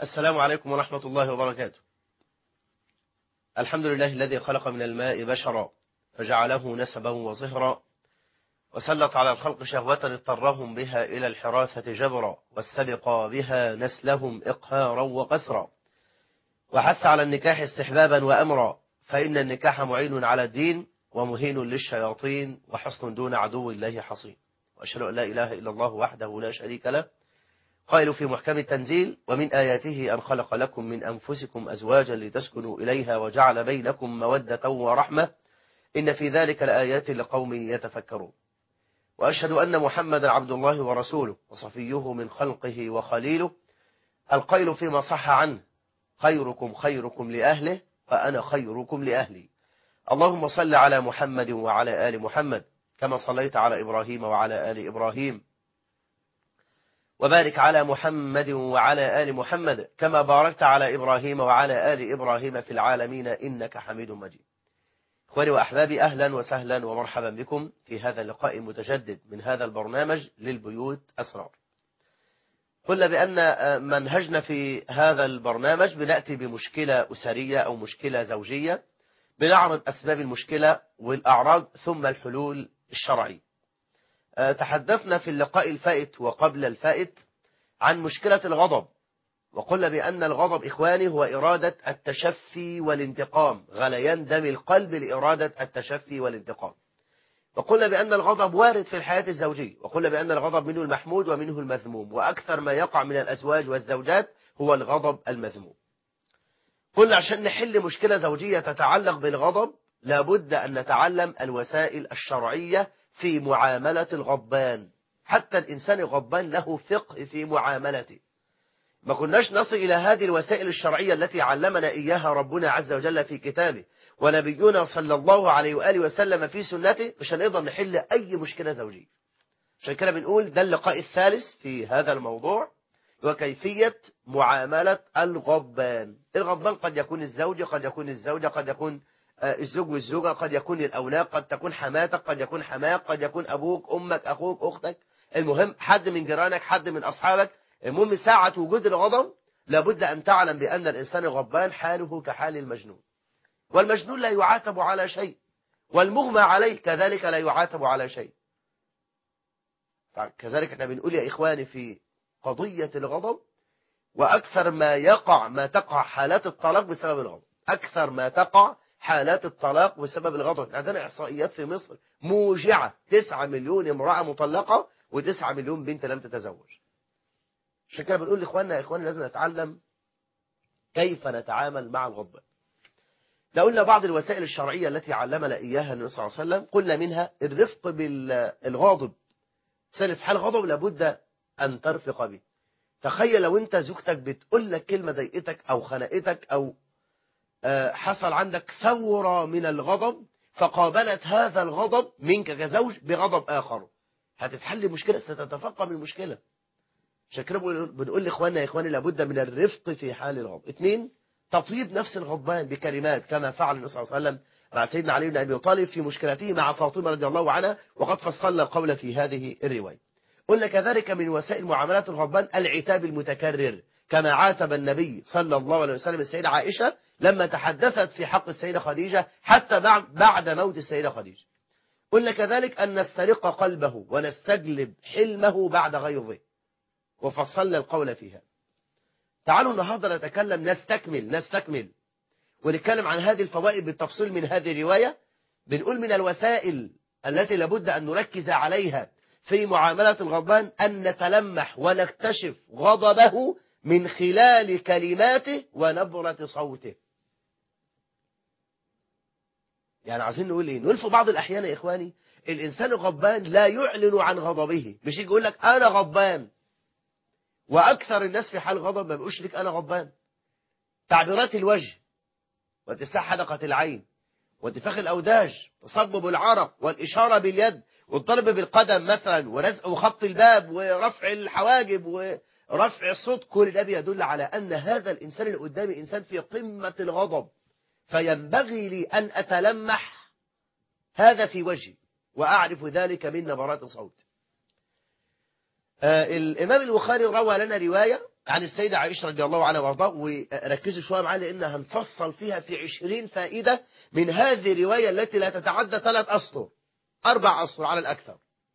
السلام عليكم ورحمة الله وبركاته الحمد لله الذي خلق من الماء بشرا فجعله نسبا وصهرا وسلط على الخلق شهوة اضطرهم بها إلى الحراثة جبرا واستبقى بها نسلهم إقهارا وقسرا وحث على النكاح استحبابا وأمرا فإن النكاح معين على الدين ومهين للشياطين وحصن دون عدو الله حصين وأشهد أن لا إله إلا الله وحده لا شريك له قائل في محكم التنزيل ومن آياته أن خلق لكم من أنفسكم أزواجا لتسكنوا إليها وجعل بينكم مودة ورحمة إن في ذلك لآيات لقوم يتفكرون وأشهد أن محمدا عبد الله ورسوله وصفيه من خلقه وخليله القيل فيما صح عنه خيركم خيركم لأهله فأنا خيركم لأهلي اللهم صل على محمد وعلى آل محمد كما صليت على إبراهيم وعلى آل إبراهيم وبارك على محمد وعلى آل محمد كما باركت على إبراهيم وعلى آل إبراهيم في العالمين إنك حميد مجيد إخواني وأحبابي أهلا وسهلا ومرحبا بكم في هذا اللقاء المتجدد من هذا البرنامج للبيوت أسرار قلنا بأن منهجنا في هذا البرنامج بنأتي بمشكلة أسرية أو مشكلة زوجية بنعرض أسباب المشكلة والأعراض ثم الحلول الشرعي تحدثنا في اللقاء الفائت وقبل الفائت عن مشكلة الغضب وقلنا بأن الغضب إخواني هو إرادة التشفي والانتقام غليان دم القلب لإرادة التشفي والانتقام وقلنا بأن الغضب وارد في الحياة الزوجية وقلنا بأن الغضب منه المحمود ومنه المذموم وأكثر ما يقع من الأزواج والزوجات هو الغضب المذموم قلنا عشان نحل مشكلة زوجية تتعلق بالغضب لابد أن نتعلم الوسائل الشرعية في معاملة الغضبان حتى الإنسان الغضبان له فقه في معاملته ما كناش نصل إلى هذه الوسائل الشرعية التي علمنا إياها ربنا عز وجل في كتابه ونبينا صلى الله عليه وآله وسلم في سنته مش هنقدر نحل أي مشكلة زوجية عشان كده بنقول ده اللقاء الثالث في هذا الموضوع وكيفية معاملة الغضبان الغضبان قد يكون الزوج قد يكون الزوجة قد يكون الزوج والزوجة قد يكون الأولاد قد تكون حماتك قد يكون حماك قد يكون أبوك أمك أخوك أختك المهم حد من جيرانك حد من أصحابك المهم ساعة وجود الغضب لابد أن تعلم بأن الإنسان الغضبان حاله كحال المجنون والمجنون لا يعاتب على شيء والمغمى عليه كذلك لا يعاتب على شيء كذلك احنا بنقول يا إخواني في قضية الغضب وأكثر ما يقع ما تقع حالات الطلاق بسبب الغضب أكثر ما تقع حالات الطلاق بسبب الغضب عندنا إحصائيات في مصر موجعة 9 مليون امرأة مطلقة و9 مليون بنت لم تتزوج عشان كده بنقول لإخواننا يا إخواننا لازم نتعلم كيف نتعامل مع الغضب لو قلنا بعض الوسائل الشرعية التي علمنا إياها النبي صلى الله عليه وسلم قلنا منها الرفق بالغاضب سنة في حال غضب لابد أن ترفق به تخيل لو أنت زوجتك بتقول لك كلمة ضايقتك أو خنقتك أو حصل عندك ثورة من الغضب فقابلت هذا الغضب منك كزوج بغضب آخر هتتحل مشكلة ستتفقم المشكلة عشان كده بنقول لإخواننا يا إخواني لابد من الرفق في حال الغضب اثنين تطيب نفس الغضبان بكلمات كما فعل النبي صلى الله عليه وسلم مع سيدنا علي بن أبي طالب في مشكلته مع فاطمة رضي الله عنها وقد فصلنا القول في هذه الرواية قلنا كذلك من وسائل معاملات الغضبان العتاب المتكرر كما عاتب النبي صلى الله عليه وسلم السيدة عائشة لما تحدثت في حق السيدة خديجة حتى بعد موت السيدة خديجة قلنا كذلك أن نسترق قلبه ونستجلب حلمه بعد غيظه وفصلنا القول فيها تعالوا النهارده نتكلم نستكمل نستكمل ونتكلم عن هذه الفوائد بالتفصيل من هذه الرواية بنقول من الوسائل التي لابد أن نركز عليها في معاملة الغضبان أن نتلمح ونكتشف غضبه من خلال كلماته ونبرة صوته يعني عايزين نقول ايه نقول في بعض الأحيان يا إخواني الإنسان الغضبان لا يعلن عن غضبه مش يجي يقول لك أنا غضبان وأكثر الناس في حال غضب ما بيقولش لك أنا غضبان تعبيرات الوجه واتساع حدقة العين وانتفاخ الأوداج تصبب العرق والإشارة باليد والضرب بالقدم مثلا ورزق وخط الباب ورفع الحواجب ورفع الصوت كل ده بيدل على أن هذا الإنسان اللي قدامي إنسان في قمة الغضب فينبغي لي أن أتلمح هذا في وجهي وأعرف ذلك من نبرات صوت آه الإمام البخاري روى لنا رواية عن السيدة عائشة رضي الله عنها وارضاها وركزوا شوية معايا لأن هنفصل فيها في عشرين فائدة من هذه الرواية التي لا تتعدى ثلاث أسطر أربع أسطر على الأكثر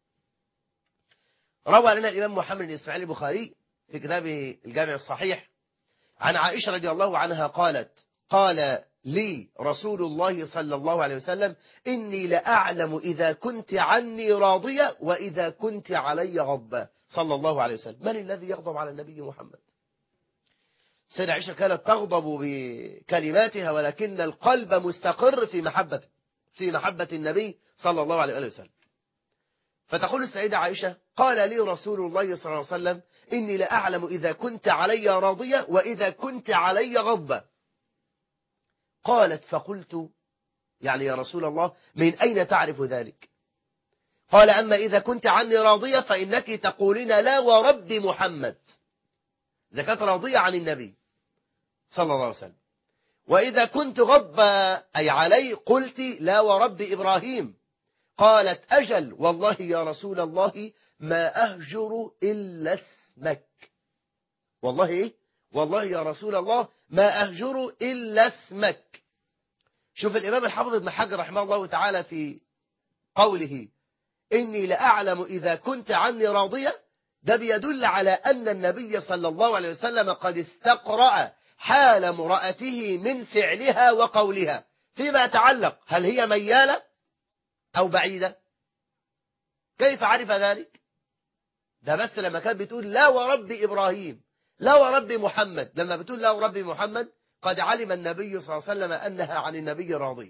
روى لنا الإمام محمد بن إسماعيل البخاري في كتابه الجامع الصحيح عن عائشة رضي الله عنها قالت قال لي رسول الله صلى الله عليه وسلم إني لأعلم إذا كنت عني راضية وإذا كنت علي غضبة صلى الله عليه وسلم من الذي يغضب على النبي محمد سيدة عائشة كانت تغضب بكلماتها ولكن القلب مستقر في محبته في محبة النبي صلى الله عليه وسلم فتقول السيدة عائشة قال لي رسول الله صلى الله عليه وسلم إني لأعلم إذا كنت علي راضية وإذا كنت علي غضبة قالت فقلت يعني يا رسول الله من أين تعرف ذلك قال أما إذا كنت عني راضية فإنك تقولين لا ورب محمد إذا كانت راضية عن النبي صلى الله عليه وسلم وإذا كنت غضب أي علي قلت لا ورب إبراهيم قالت أجل والله يا رسول الله ما أهجر إلا اسمك والله إيه والله يا رسول الله ما أهجر إلا اسمك شوف الإمام الحافظ ابن حجر رحمه الله تعالى في قوله إني لأعلم إذا كنت عني راضية ده بيدل على أن النبي صلى الله عليه وسلم قد استقرأ حال امرأته من فعلها وقولها فيما يتعلق هل هي ميالة أو بعيدة كيف عرف ذلك ده بس لما كانت بتقول لا ورب إبراهيم لا ورب محمد لما بتقول لا ورب محمد قد علم النبي صلى الله عليه وسلم أنها عن النبي راضية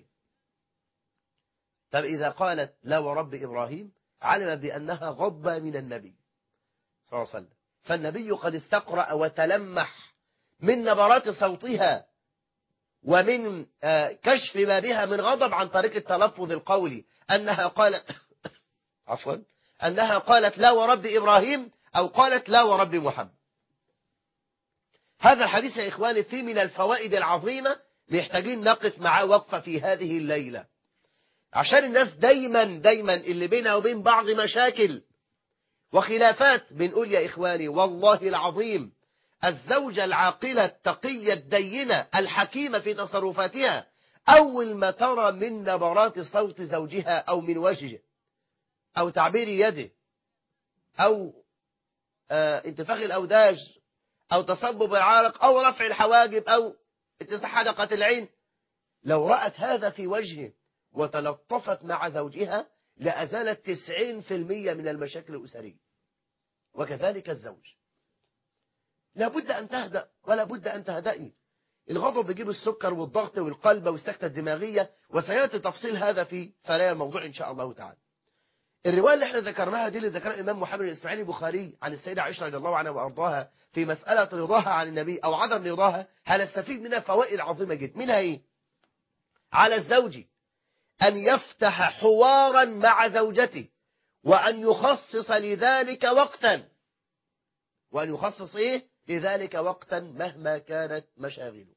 طب إذا قالت لا ورب إبراهيم علم بأنها غضبة من النبي صلى الله عليه وسلم فالنبي قد استقرأ وتلمح من نبرات صوتها ومن كشف ما بها من غضب عن طريق التلفظ القولي أنها قالت عفوا أنها قالت لا ورب إبراهيم أو قالت لا ورب محمد هذا الحديث يا إخواني فيه من الفوائد العظيمة محتاجين نقف معاه وقفة في هذه الليلة عشان الناس دايما دايما اللي بينها وبين بعض مشاكل وخلافات بنقول يا إخواني والله العظيم الزوجة العاقلة التقية الدينة الحكيمة في تصرفاتها أول ما ترى من نبرات صوت زوجها أو من وجهه أو تعبير يده أو آه انتفاخ الأوداج أو تصبب العرق أو رفع الحواجب أو اتساع حدقة العين لو رأت هذا في وجهه وتلطفت مع زوجها لأزالت 90% من المشاكل الأسرية وكذلك الزوج لابد أن تهدأ ولا بد أن تهدئي الغضب بيجيب السكر والضغط والقلب والسكتة الدماغية وسيأتي تفصيل هذا في ثنايا الموضوع إن شاء الله تعالى الرواية اللي احنا ذكرناها دي اللي ذكرها الإمام محمد بن إسماعيل البخاري عن السيدة عائشة رضي الله عنها وأرضاها في مسألة رضاها عن النبي أو عدم رضاها هنستفيد منها فوائد عظيمة جدا منها إيه؟ على الزوج أن يفتح حوارا مع زوجته وأن يخصص لذلك وقتا وأن يخصص إيه؟ لذلك وقتا مهما كانت مشاغله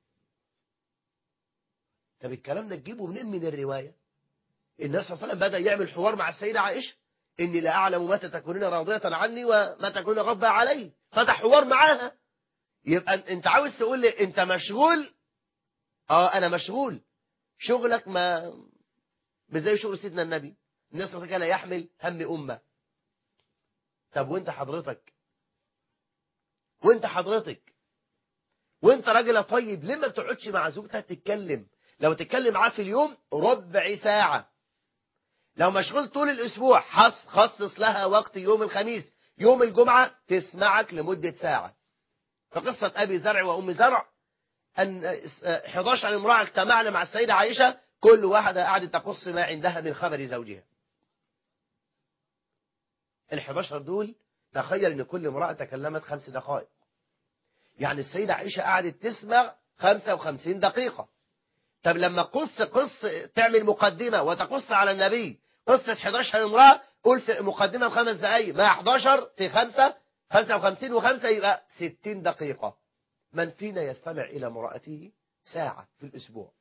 طب الكلام ده تجيبه منين من الرواية النبي صلى الله عليه وسلم بدأ يعمل حوار مع السيدة عائشة إني لا أعلم متى تكونين راضية عني ومتى تكونين غضبة علي فتح حوار معاها يبقى أنت عاوز تقول لي أنت مشغول آه أنا مشغول شغلك ما مش زي شغل سيدنا النبي النبي صلى الله عليه وسلم كان يحمل هم أمة طب وانت حضرتك وانت حضرتك وانت راجل طيب ليه ما بتقعدش مع زوجتك تتكلم لو تتكلم معاه في اليوم ربع ساعة لو مشغول طول الأسبوع خصص لها وقت يوم الخميس يوم الجمعة تسمعك لمدة ساعة فقصة أبي زرع وأم زرع أن 11 امرأة اجتمعنا مع السيدة عائشة كل واحدة قعدت تقص ما عندها من خبر زوجها ال 11 دول تخيل ان كل امرأة تكلمت خمس دقائق يعني السيدة عائشة قعدت تسمع 55 دقيقة طب لما قص قص تعمل مقدمة وتقص على النبي قصة 11 امرأة قول في مقدمة بخمس دقائق مع 11 في خمسة 55 وخمسة يبقى 60 دقيقة من فينا يستمع إلى امرأته ساعة في الأسبوع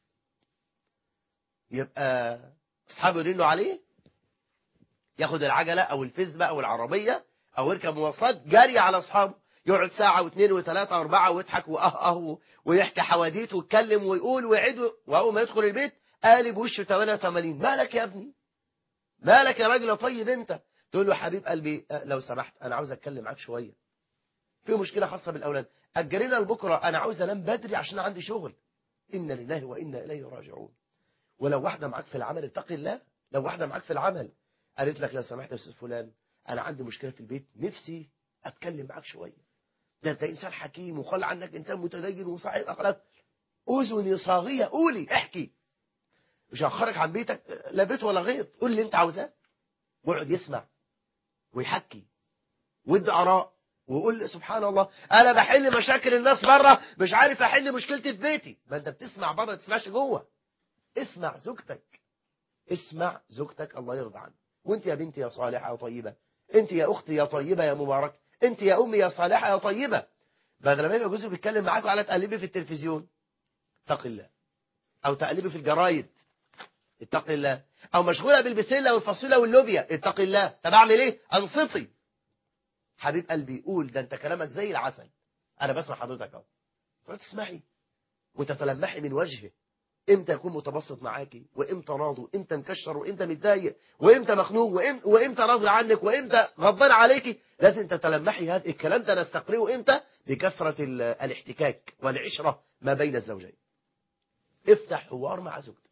يبقى أصحابه يرنوا عليه ياخد العجلة أو الفزبة أو العربية أو يركب مواصلات جري على أصحابه يقعد ساعة واثنين وثلاثة واربعة ويضحك واه اه ويحكي حواديت ويتكلم ويقول ويعيد واول ما يدخل البيت قالب وشه 88 مالك يا ابني مالك يا راجل طيب انت تقول له حبيب قلبي لو سمحت انا عاوز اتكلم معاك شويه في مشكله خاصه بالاولاد اجلنا لبكره انا عاوز انام بدري عشان عندي شغل انا لله وانا اليه راجعون ولو واحده معاك في العمل اتقي الله لو واحده معاك في العمل قالت لك لو سمحت يا استاذ فلان انا عندي مشكله في البيت نفسي اتكلم معاك شويه ده انت انسان حكيم وقال عنك انسان متدين وصاحب اخلاق اذني صاغيه قولي احكي مش هخرج عن بيتك لا بيت ولا غيط قول اللي انت عاوزاه واقعد يسمع ويحكي وادي اراء ويقول سبحان الله انا بحل مشاكل الناس بره مش عارف احل مشكلتي في بيتي ما انت بتسمع بره ما تسمعش جوه اسمع زوجتك اسمع زوجتك الله يرضى عنك وانت يا بنتي يا صالحه يا طيبه انت يا اختي يا طيبه يا مبارك انت يا امي يا صالحه يا طيبه بدل ما يبقى جوزك بيتكلم معاك وعلى تقلبي في التلفزيون اتق الله او تقلبي في الجرايد اتق الله او مشغوله بالبسله والفاصوله واللوبيا اتق الله طب اعمل ايه انصتي حبيب قلبي قول ده انت كلامك زي العسل انا بسمع حضرتك اهو تقعد تسمعي وتتلمحي من وجهه امتى يكون متبسط معاكي وامتى راضي وامتى مكشر وامتى متضايق وامتى مخنوق وإم- وامتى راضي عنك وامتى غضبان عليكي لازم تتلمحي هذا الكلام ده نستقرئه امتى بكثره ال- الاحتكاك والعشره ما بين الزوجين افتح حوار مع زوجتك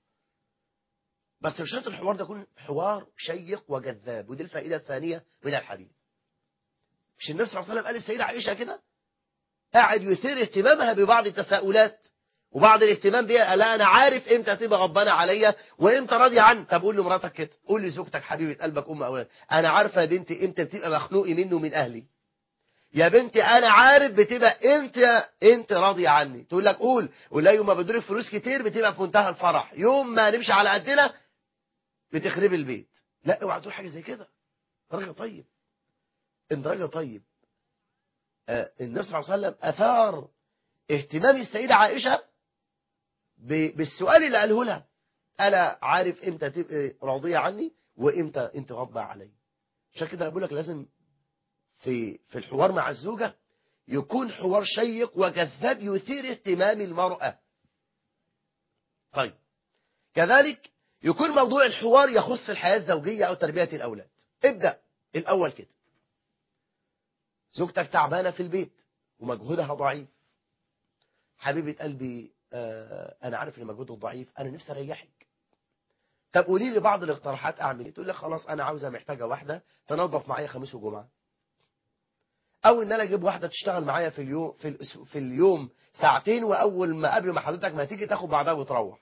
بس مش شرط الحوار ده يكون حوار شيق وجذاب ودي الفائده الثانيه من الحديث مش النبي صلى الله عليه وسلم قال للسيده عائشه كده قاعد يثير اهتمامها ببعض التساؤلات وبعض الاهتمام بيها لا انا عارف امتى تبقى غضبانه عليا وامتى راضيه عني طب قول لمراتك كده قول لزوجتك حبيبه قلبك ام اولاد انا عارفه يا بنتي امتى بتبقى مخنوقي منه من اهلي يا بنتي انا عارف بتبقى امتى انت راضيه عني تقول لك قول ولا يوم ما بدرك فلوس كتير بتبقى في منتهى الفرح يوم ما نمشي على قدنا بتخرب البيت لا اوعى تقول حاجه زي كده راجل طيب انت راجل طيب آه النبي صلى الله عليه وسلم اثار اهتمام السيده عائشه ب- بالسؤال اللي قاله لها انا عارف امتى تبقى راضيه عني وامتى انت غاضبه علي عشان كده أنا بقول لك لازم في في الحوار مع الزوجه يكون حوار شيق وجذاب يثير اهتمام المراه طيب كذلك يكون موضوع الحوار يخص الحياه الزوجيه او تربيه الاولاد ابدا الاول كده زوجتك تعبانه في البيت ومجهودها ضعيف حبيبه قلبي آه، انا عارف ان مجهودك ضعيف انا نفسي اريحك طب قولي لي بعض الاقتراحات اعمل ايه تقول لك خلاص انا عاوزه محتاجه واحده تنظف معايا خميس وجمعه او ان انا اجيب واحده تشتغل معايا في اليوم في, الأس- في اليوم ساعتين واول ما قبل ما حضرتك ما تيجي تاخد بعضها وتروح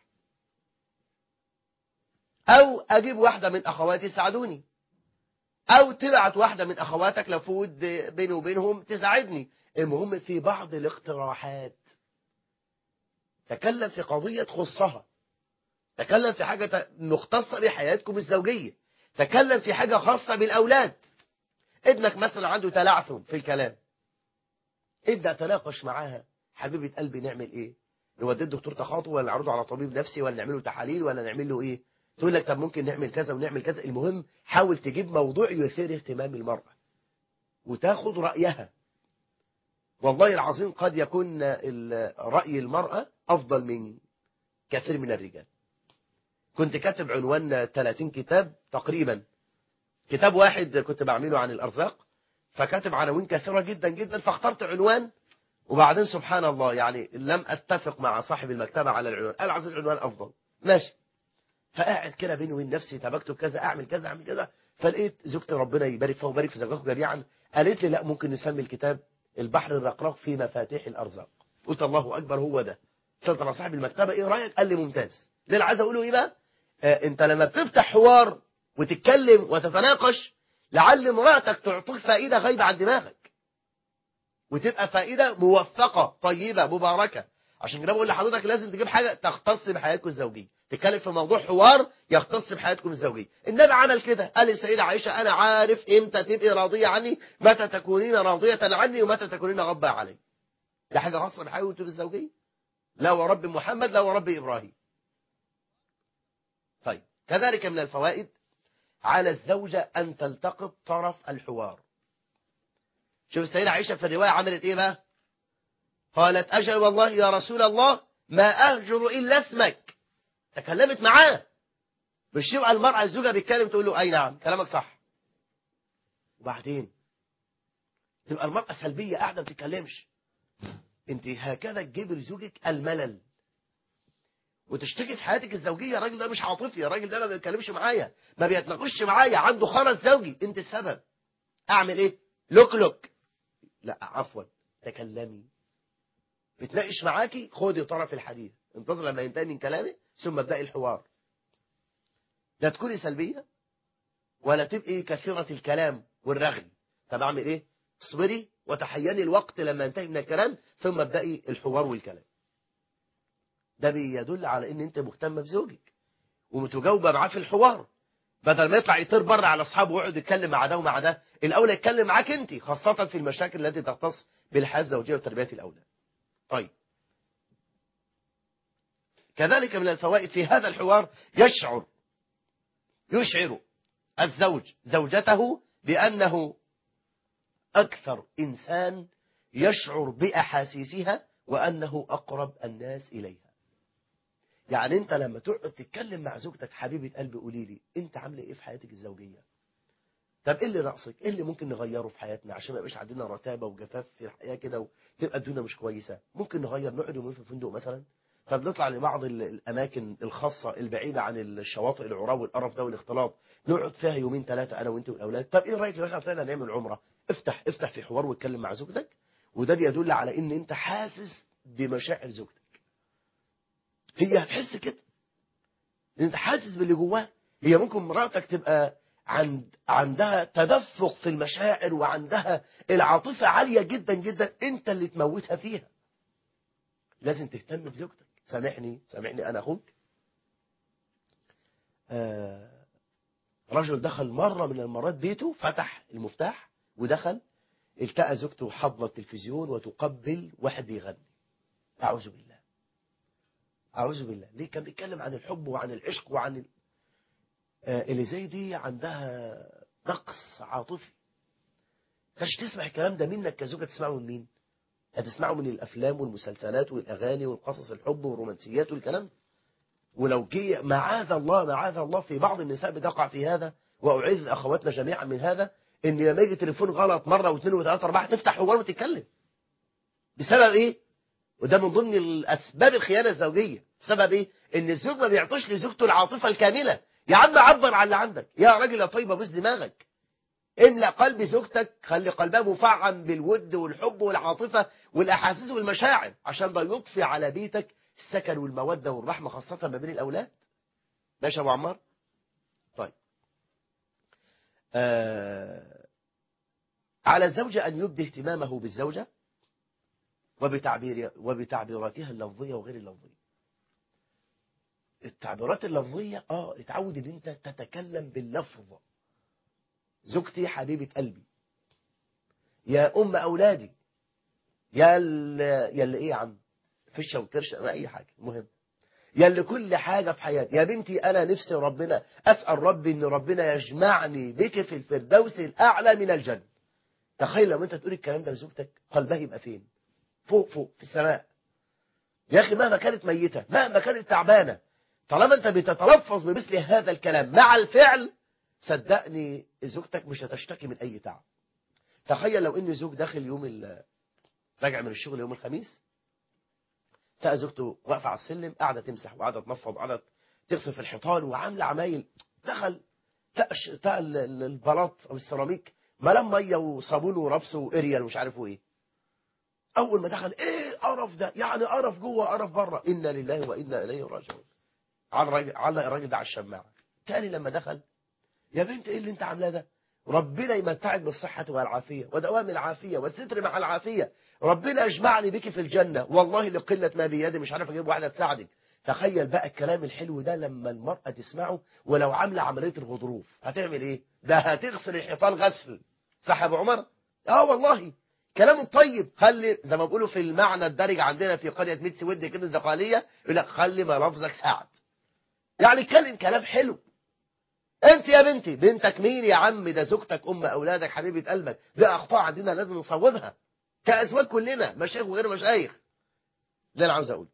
او اجيب واحده من اخواتي يساعدوني او تبعت واحده من اخواتك لو في ود بيني وبينهم تساعدني المهم في بعض الاقتراحات تكلم في قضية تخصها تكلم في حاجة ت- مختصة بحياتكم الزوجية تكلم في حاجة خاصة بالأولاد ابنك مثلا عنده تلعثم في الكلام ابدأ تناقش معاها حبيبة قلبي نعمل ايه نوديه الدكتور تخاطب ولا نعرضه على طبيب نفسي ولا نعمله تحاليل ولا نعمل له ايه تقول لك طب ممكن نعمل كذا ونعمل كذا المهم حاول تجيب موضوع يثير اهتمام المرأة وتاخد رأيها والله العظيم قد يكون ال- رأي المرأة أفضل من كثير من الرجال كنت كاتب عنوان 30 كتاب تقريبا كتاب واحد كنت بعمله عن الأرزاق فكاتب عناوين كثيرة جدا جدا فاخترت عنوان وبعدين سبحان الله يعني لم أتفق مع صاحب المكتبة على العنوان قال عايز العنوان أفضل ماشي فقاعد كده بيني وبين نفسي طب اكتب كذا اعمل كذا اعمل كذا فلقيت زوجتي ربنا يبارك فيها ويبارك في زوجاتكم جميعا قالت لي لا ممكن نسمي الكتاب البحر الرقراق في مفاتيح الارزاق قلت الله اكبر هو ده اتصلت على صاحب المكتبه ايه رايك قال لي ممتاز ليه اللي عايز اقوله ايه بقى آه انت لما بتفتح حوار وتتكلم وتتناقش لعل امراتك تعطيك فائده غايبه عن دماغك وتبقى فائده موفقه طيبه مباركه عشان كده بقول لحضرتك لازم تجيب حاجه تختص بحياتكم الزوجيه تتكلم في موضوع حوار يختص بحياتكم الزوجيه النبي عمل كده قال للسيده عائشه انا عارف امتى تبقي راضيه عني متى تكونين راضيه عني ومتى تكونين غضبه علي ده حاجه خاصه بحياتكم الزوجيه لا ورب محمد لا ورب ابراهيم طيب كذلك من الفوائد على الزوجه ان تلتقط طرف الحوار شوف السيدة عائشة في الرواية عملت ايه بقى قالت أجل والله يا رسول الله ما أهجر إلا اسمك تكلمت معاه مش يبقى المرأة الزوجة بيتكلم تقول له أي نعم كلامك صح وبعدين تبقى المرأة سلبية قاعدة ما بتتكلمش انت هكذا تجيب لزوجك الملل وتشتكي في حياتك الزوجية الراجل ده مش عاطفي الراجل ده ما بيتكلمش معايا ما بيتناقشش معايا عنده خرس زوجي انت السبب اعمل ايه لوك لوك لا عفوا تكلمي بتناقش معاكي خدي طرف الحديث انتظر لما ينتهي من كلامي ثم ابدأي الحوار لا تكوني سلبية ولا تبقي كثيرة الكلام والرغي طب اعمل ايه اصبري وتحيني الوقت لما ينتهي من الكلام ثم ابدأي الحوار والكلام ده بيدل على ان انت مهتمه بزوجك ومتجاوبه معاه في الحوار بدل ما يطلع يطير بره على اصحابه ويقعد يتكلم مع ده ومع ده الاولى يتكلم معاك انت خاصه في المشاكل التي تختص بالحياه الزوجيه وتربيه الاولاد طيب كذلك من الفوائد في هذا الحوار يشعر يشعر الزوج زوجته بأنه أكثر إنسان يشعر بأحاسيسها وأنه أقرب الناس إليها يعني أنت لما تقعد تتكلم مع زوجتك حبيبة قلبي قولي لي أنت عاملة إيه في حياتك الزوجية طب إيه اللي ناقصك إيه اللي ممكن نغيره في حياتنا عشان ما يبقاش عندنا رتابة وجفاف في الحياة كده وتبقى الدنيا مش كويسة ممكن نغير نقعد يومين في فندق مثلا طب نطلع لبعض ال- الأماكن الخاصة البعيدة عن الشواطئ العراة والقرف ده والاختلاط نقعد فيها يومين ثلاثة أنا وأنت والأولاد طب إيه رأيك لو إحنا طلعنا نعمل عمرة افتح افتح في حوار واتكلم مع زوجتك وده بيدل على إن أنت حاسس بمشاعر زوجتك هي هتحس كده إن أنت حاسس باللي جواها هي ممكن مراتك تبقى عند عندها تدفق في المشاعر وعندها العاطفة عالية جدا جدا أنت اللي تموتها فيها لازم تهتم بزوجتك سامحني سامحني أنا أخوك آه رجل دخل مرة من المرات بيته فتح المفتاح ودخل التقى زوجته حاضنة التلفزيون وتقبل واحد بيغني أعوذ بالله أعوذ بالله ليه كان بيتكلم عن الحب وعن العشق وعن ال... آه اللي زي دي عندها نقص عاطفي كانش تسمع الكلام ده منك كزوجة تسمعه من مين هتسمعه من الأفلام والمسلسلات والأغاني والقصص الحب والرومانسيات والكلام ولو جه معاذ الله معاذ الله في بعض النساء بتقع في هذا وأعيذ أخواتنا جميعا من هذا إن لما يجي تليفون غلط مرة واثنين وثلاثة أربعة تفتح حوار وتتكلم بسبب إيه؟ وده من ضمن الأسباب الخيانة الزوجية سبب إيه؟ إن الزوج ما بيعطيش لزوجته العاطفة الكاملة يا عم عبر عن اللي عندك يا راجل يا طيبة بوز دماغك املأ قلب زوجتك خلي قلبها مفعم بالود والحب والعاطفة والأحاسيس والمشاعر عشان ده يضفي على بيتك السكن والمودة والرحمة خاصة ما بين الأولاد ماشي يا أبو عمار طيب آه على الزوج أن يبدي اهتمامه بالزوجة وبتعبير وبتعبيراتها اللفظية وغير اللفظية التعبيرات اللفظية اه اتعود ان انت تتكلم باللفظ زوجتي حبيبة قلبي يا أم أولادي يا اللي, يا اللي إيه يا عم فشة وكرشة أو أي حاجة مهم يا اللي كل حاجة في حياتي يا بنتي أنا نفسي ربنا أسأل ربي إن ربنا يجمعني بك في الفردوس الأعلى من الجنة تخيل لو أنت تقول الكلام ده لزوجتك قلبها يبقى فين فوق فوق في السماء يا أخي مهما كانت ميتة مهما كانت تعبانة طالما أنت بتتلفظ بمثل هذا الكلام مع الفعل صدقني زوجتك مش هتشتكي من أي تعب تخيل لو ان زوج داخل يوم ال- راجع من الشغل يوم الخميس تلاقي زوجته واقفه على السلم قاعده تمسح وقاعده تنفض وقاعده تغسل في الحيطان وعامله عمايل دخل تلاقي ش- تلاقي ال- ال- البلاط او السيراميك ملام ميه وصابون ورفس واريال ومش عارف ايه اول ما دخل ايه قرف ده يعني قرف جوه قرف بره انا لله وانا اليه راجعون على الراجل علق الراجل ده على الشماعه تاني لما دخل يا بنت ايه اللي انت عاملاه ده ربنا يمتعك بالصحة والعافية ودوام العافية والستر مع العافية ربنا يجمعني بك في الجنة والله لقلة ما بيدي مش عارف اجيب واحدة تساعدك تخيل بقى الكلام الحلو ده لما المرأة تسمعه ولو عاملة عملية الغضروف هتعمل ايه ده هتغسل الحيطان غسل صح يا ابو عمر اه والله كلام الطيب خلي زي ما بيقولوا في المعنى الدارج عندنا في قرية ميت سود كده الزقالية يقول لك خلي ما لفظك سعد يعني اتكلم كلام حلو انت يا بنتي بنتك مين يا عم ده زوجتك ام اولادك حبيبه قلبك دي اخطاء عندنا لازم نصوبها كازواج كلنا مشايخ وغير مشايخ ده انا عاوز اقول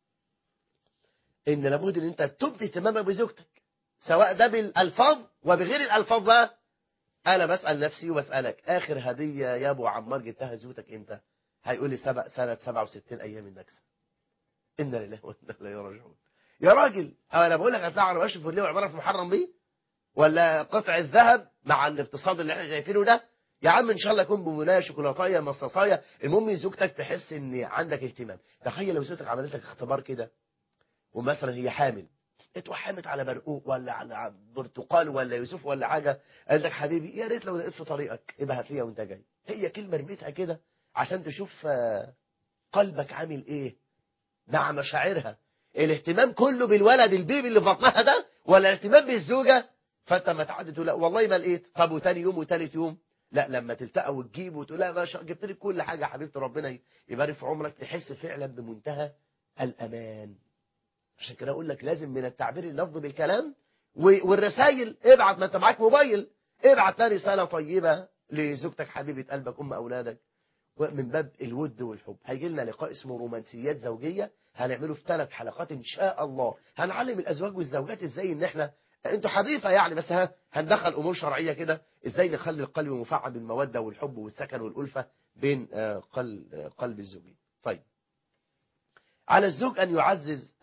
ان لابد ان انت تبدي اهتمامك بزوجتك سواء ده بالالفاظ وبغير الالفاظ بقى انا بسال نفسي وبسالك اخر هديه يا ابو عمار جبتها زوجتك امتى هيقول لي سبع سنه 67 ايام النكسه انا لله وانا اليه راجعون يا راجل انا بقول لك هتلاقي عربيه شوفوليه وعباره في محرم بيه ولا قطع الذهب مع الاقتصاد اللي احنا شايفينه ده يا عم ان شاء الله يكون بمنايه شوكولاتايه مصاصايه المهم زوجتك تحس ان عندك اهتمام تخيل لو زوجتك عملت لك اختبار كده ومثلا هي حامل اتوحمت على برقوق ولا على برتقال ولا يوسف ولا حاجه قال لك حبيبي يا ريت لو لقيت في طريقك يبقى هات ليا وانت جاي هي كلمه رميتها كده عشان تشوف قلبك عامل ايه مع مشاعرها الاهتمام كله بالولد البيبي اللي في بطنها ده ولا الاهتمام بالزوجه فانت ما تعدي تقول لا والله ما لقيت طب وتاني يوم وتالت يوم لا لما تلتقى وتجيب وتقول لا ما شاء جبت لك كل حاجه حبيبتي ربنا يبارك في عمرك تحس فعلا بمنتهى الامان عشان كده اقول لك لازم من التعبير اللفظي بالكلام والرسائل ابعت ما انت معاك موبايل ابعت لها رساله طيبه لزوجتك حبيبه قلبك ام اولادك من باب الود والحب هيجي لنا لقاء اسمه رومانسيات زوجيه هنعمله في ثلاث حلقات ان شاء الله هنعلم الازواج والزوجات ازاي ان احنا انتوا حريفه يعني بس ها هندخل امور شرعيه كده ازاي نخلي القلب مفعم بالموده والحب والسكن والالفه بين قلب قلب الزوجين طيب على الزوج ان يعزز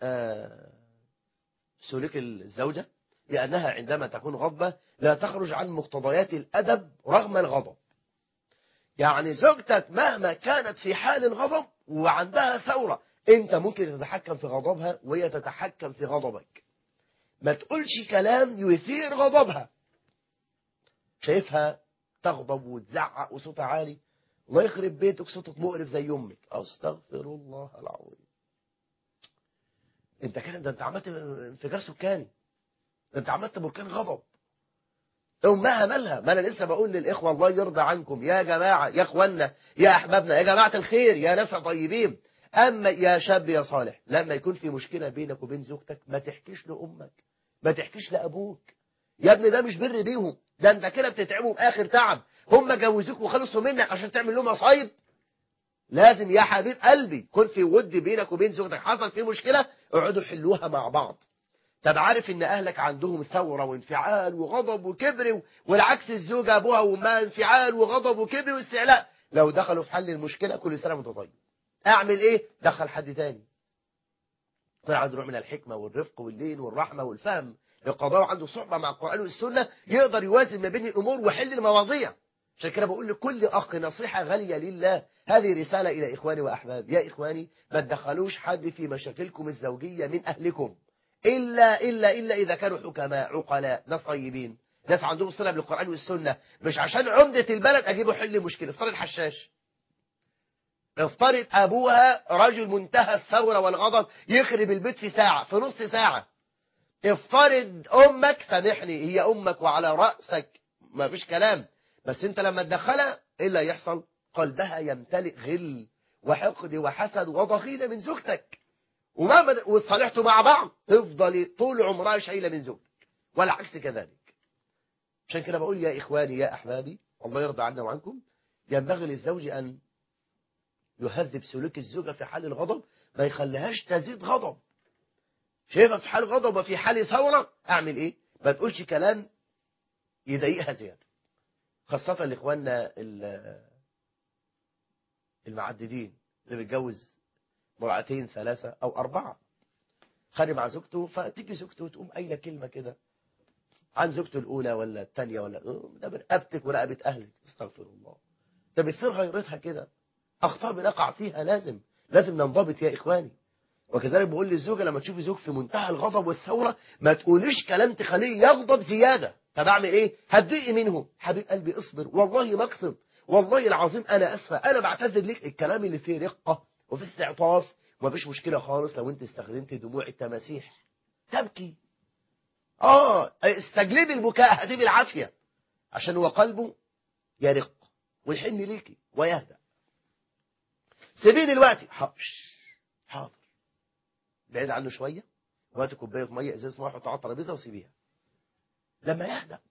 سلوك الزوجه لانها عندما تكون غضبه لا تخرج عن مقتضيات الادب رغم الغضب يعني زوجتك مهما كانت في حال الغضب وعندها ثوره انت ممكن تتحكم في غضبها وهي تتحكم في غضبك ما تقولش كلام يثير غضبها شايفها تغضب وتزعق وصوتها عالي الله يخرب بيتك صوتك مقرف زي امك استغفر الله العظيم انت كده ده انت عملت انفجار سكاني ده انت عملت بركان غضب امها مالها ما انا لسه بقول للاخوه الله يرضى عنكم يا جماعه يا اخوانا يا احبابنا يا جماعه الخير يا ناس طيبين اما يا شاب يا صالح لما يكون في مشكله بينك وبين زوجتك ما تحكيش لامك ما تحكيش لابوك يا ابني ده مش بر بيهم ده انت كده بتتعبهم اخر تعب هم جوزوك وخلصوا منك عشان تعمل لهم مصايب لازم يا حبيب قلبي كن في ود بينك وبين زوجتك حصل في مشكله اقعدوا حلوها مع بعض طب عارف ان اهلك عندهم ثوره وانفعال وغضب وكبر والعكس الزوجه ابوها وامها انفعال وغضب وكبر واستعلاء لو دخلوا في حل المشكله كل سنه وانت طيب اعمل ايه دخل حد تاني يكون عنده نوع من الحكمه والرفق واللين والرحمه والفهم القضاء عنده صحبه مع القران والسنه يقدر يوازن ما بين الامور ويحل المواضيع عشان كده بقول لكل اخ نصيحه غاليه لله هذه رساله الى اخواني واحبابي يا اخواني ما تدخلوش حد في مشاكلكم الزوجيه من اهلكم الا الا الا اذا كانوا حكماء عقلاء ناس طيبين ناس عندهم صله بالقران والسنه مش عشان عمده البلد اجيبه حل مشكله افترض حشاش افترض ابوها رجل منتهى الثوره والغضب يخرب البيت في ساعه في نص ساعه افترض امك سامحني هي امك وعلى راسك ما فيش كلام بس انت لما تدخلها ايه اللي هيحصل قلبها يمتلئ غل وحقد وحسد وضغينه من زوجتك ومهما وتصالحتوا مع بعض تفضل طول عمرها شايله من زوجتك والعكس كذلك عشان كده بقول يا اخواني يا احبابي الله يرضى عنا وعنكم ينبغي للزوج ان يهذب سلوك الزوجه في حال الغضب ما يخليهاش تزيد غضب شايفها في حال غضب وفي حال ثوره اعمل ايه ما تقولش كلام يضايقها زياده خاصه لاخواننا المعددين اللي بيتجوز مرأتين ثلاثة أو أربعة خارج مع زوجته فتيجي زوجته وتقوم قايله كلمة كده عن زوجته الأولى ولا الثانية ولا ده برقبتك ورقبة أهلك استغفر الله ده بتصير غيرتها كده أخطاء بنقع فيها لازم لازم ننضبط يا إخواني وكذلك بقول للزوجة لما تشوفي زوج في منتهى الغضب والثورة ما تقوليش كلام تخليه يغضب زيادة طب أعمل إيه؟ هتضيقي منه حبيب قلبي اصبر والله ما أقصد والله العظيم أنا أسفة أنا بعتذر لك الكلام اللي فيه رقة وفي استعطاف ومفيش مشكلة خالص لو انت استخدمت دموع التماسيح تبكي اه استجلبي البكاء هتبقي العافية عشان هو قلبه يرق ويحن ليكي ويهدأ سيبيه دلوقتي حاضر حاضر بعيد عنه شوية وهاتي كوباية مية ازازة مية حطها على الترابيزة وسيبيها لما يهدأ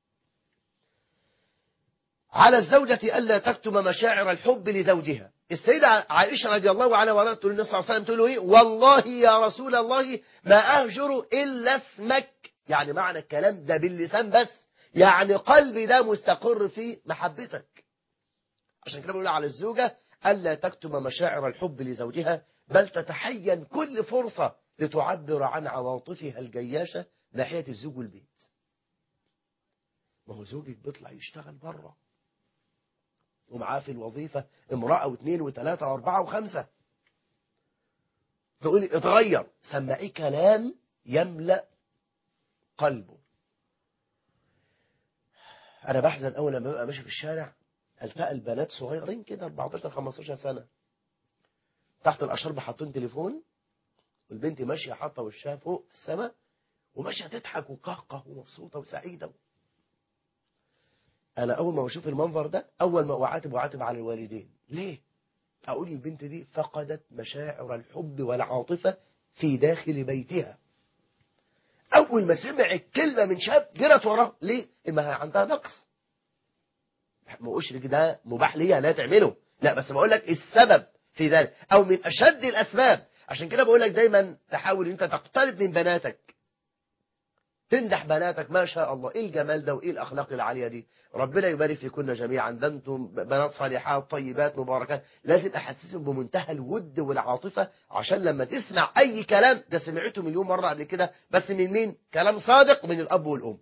على الزوجة ألا تكتم مشاعر الحب لزوجها السيدة عائشة رضي الله عنها وعنها تقول النبي صلى الله عليه وسلم تقول له إيه والله يا رسول الله ما أهجر إلا اسمك يعني معنى الكلام ده باللسان بس يعني قلبي ده مستقر في محبتك عشان كده بقول على الزوجة ألا تكتم مشاعر الحب لزوجها بل تتحين كل فرصة لتعبر عن عواطفها الجياشة ناحية الزوج والبيت ما هو زوجك بيطلع يشتغل بره ومعاه في الوظيفة امرأة واثنين وثلاثة واربعة وخمسة تقولي اتغير سمعيه كلام يملأ قلبه انا بحزن اول لما ببقى ماشي في الشارع التقى البنات صغيرين كده 14 15 سنة تحت الاشرب حاطين تليفون والبنت ماشيه حاطه وشها فوق السماء وماشيه تضحك وقهقه ومبسوطه وسعيده انا اول ما بشوف المنظر ده اول ما اعاتب اعاتب على الوالدين ليه اقول البنت دي فقدت مشاعر الحب والعاطفه في داخل بيتها اول ما سمعت كلمه من شاب جرت وراه ليه ما عندها نقص ما اشرك ده مباح ليها لا تعمله لا بس بقول لك السبب في ذلك او من اشد الاسباب عشان كده بقول لك دايما تحاول انت تقترب من بناتك تمدح بناتك ما شاء الله ايه الجمال ده وايه الاخلاق العاليه دي ربنا يبارك فيكن جميعا ده انتم بنات صالحات طيبات مباركات لازم احسسهم بمنتهى الود والعاطفه عشان لما تسمع اي كلام ده سمعته مليون مره قبل كده بس من مين كلام صادق من الاب والام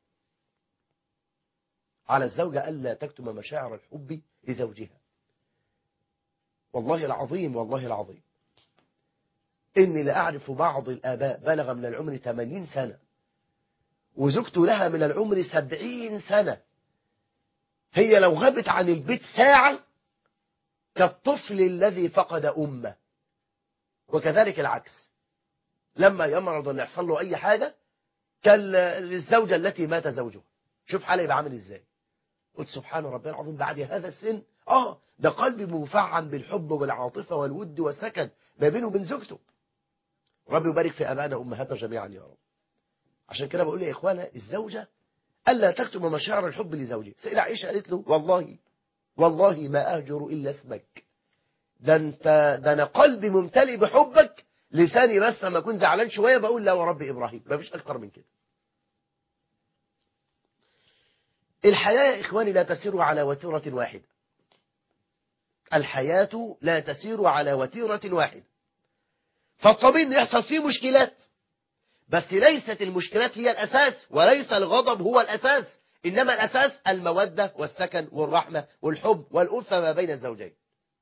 على الزوجه الا تكتم مشاعر الحب لزوجها والله العظيم والله العظيم إني لأعرف بعض الآباء بلغ من العمر 80 سنة وزوجته لها من العمر 70 سنة هي لو غابت عن البيت ساعة كالطفل الذي فقد أمه وكذلك العكس لما يمرض ولا يحصل له أي حاجة كالزوجة التي مات زوجها شوف حالها يبقى عامل إزاي قلت سبحان ربي العظيم بعد هذا السن آه ده قلبي مفعم بالحب والعاطفة والود والسكن ما بينه وبين زوجته ربي يبارك في أبانا وأمهاتنا جميعا يا رب عشان كده بقول يا إخوانا الزوجة ألا تكتم مشاعر الحب لزوجها سيدة عائشة قالت له والله والله ما أهجر إلا اسمك ده انت ده انا قلبي ممتلئ بحبك لساني بس لما اكون زعلان شويه بقول لا ورب ابراهيم مفيش اكتر من كده الحياه يا اخواني لا تسير على وتيره واحده الحياه لا تسير على وتيره واحده فالطبيعي ان يحصل فيه مشكلات بس ليست المشكلات هي الاساس وليس الغضب هو الاساس انما الاساس الموده والسكن والرحمه والحب والالفه ما بين الزوجين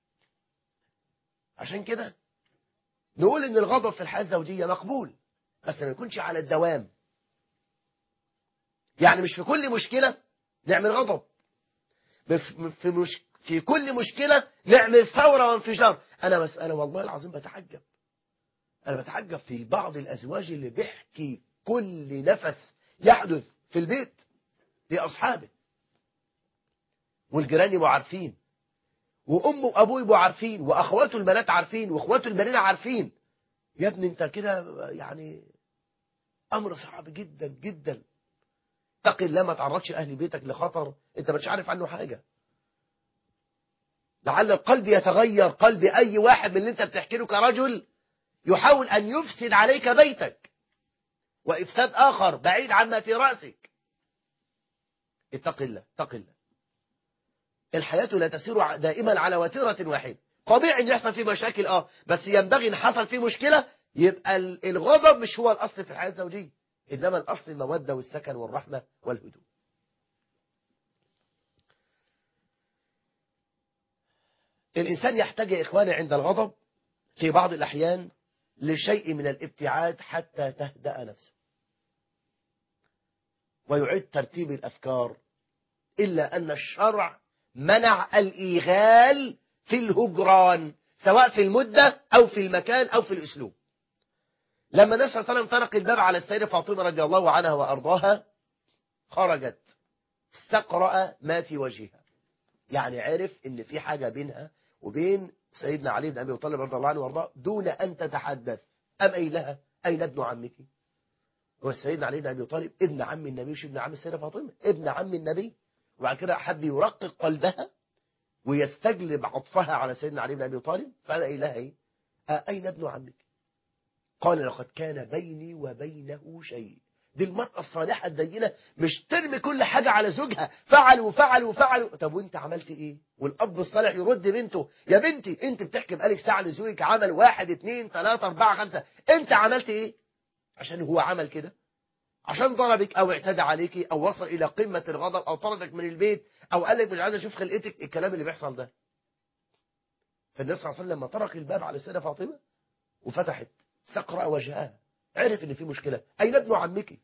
عشان كده نقول ان الغضب في الحياة الزوجية مقبول بس ما يكونش على الدوام يعني مش في كل مشكلة نعمل غضب في, مش في كل مشكلة نعمل ثورة وانفجار أنا بس أنا والله العظيم بتعجب أنا بتعجب في بعض الأزواج اللي بيحكي كل نفس يحدث في البيت لأصحابه والجيران يبقوا عارفين وامه وابوه يبقوا عارفين واخواته البنات عارفين واخواته البنين عارفين يا ابني انت كده يعني امر صعب جدا جدا اتق الله ما تعرضش اهل بيتك لخطر انت مش عارف عنه حاجه لعل القلب يتغير قلب اي واحد من اللي انت بتحكي له كرجل يحاول ان يفسد عليك بيتك وافساد اخر بعيد عما في راسك اتق الله اتق الله الحياة لا تسير دائما على وتيرة واحدة طبيعي ان يحصل فيه مشاكل اه بس ينبغي ان حصل فيه مشكلة يبقى الغضب مش هو الاصل في الحياة الزوجية انما الاصل المودة والسكن والرحمة والهدوء الانسان يحتاج يا اخواني عند الغضب في بعض الاحيان لشيء من الابتعاد حتى تهدأ نفسه ويعيد ترتيب الافكار الا ان الشرع منع الإيغال في الهجران سواء في المدة أو في المكان أو في الأسلوب لما النبي صلى الله عليه وسلم طرق الباب على السيدة فاطمة رضي الله عنها وأرضاها خرجت استقرأ ما في وجهها يعني عرف ان في حاجة بينها وبين سيدنا علي بن أبي طالب رضي الله عنه وارضاه دون أن تتحدث أم أي لها أين ابن عمك هو سيدنا علي بن ابي طالب ابن عم النبي مش ابن عم السيده فاطمه ابن عم النبي وبعد كده حب يرقق قلبها ويستجلب عطفها على سيدنا علي بن ابي طالب فقال إيه لها ايه آه، اين ابن عمك قال لقد كان بيني وبينه شيء دي المرأة الصالحة الدينة مش ترمي كل حاجة على زوجها فعل وفعل وفعل طب وانت عملت ايه والاب الصالح يرد بنته يا بنتي انت بتحكي بقالك ساعة لزوجك عمل واحد اتنين تلاتة اربعة خمسة انت عملت ايه عشان هو عمل كده عشان ضربك او اعتدى عليكي او وصل الى قمة الغضب او طردك من البيت او قال لك مش عايز اشوف خلقتك الكلام اللي بيحصل ده فالنبي صلى الله عليه وسلم لما طرق الباب على السيدة فاطمة وفتحت استقرأ وجهها عرف ان في مشكلة اين ابن عمك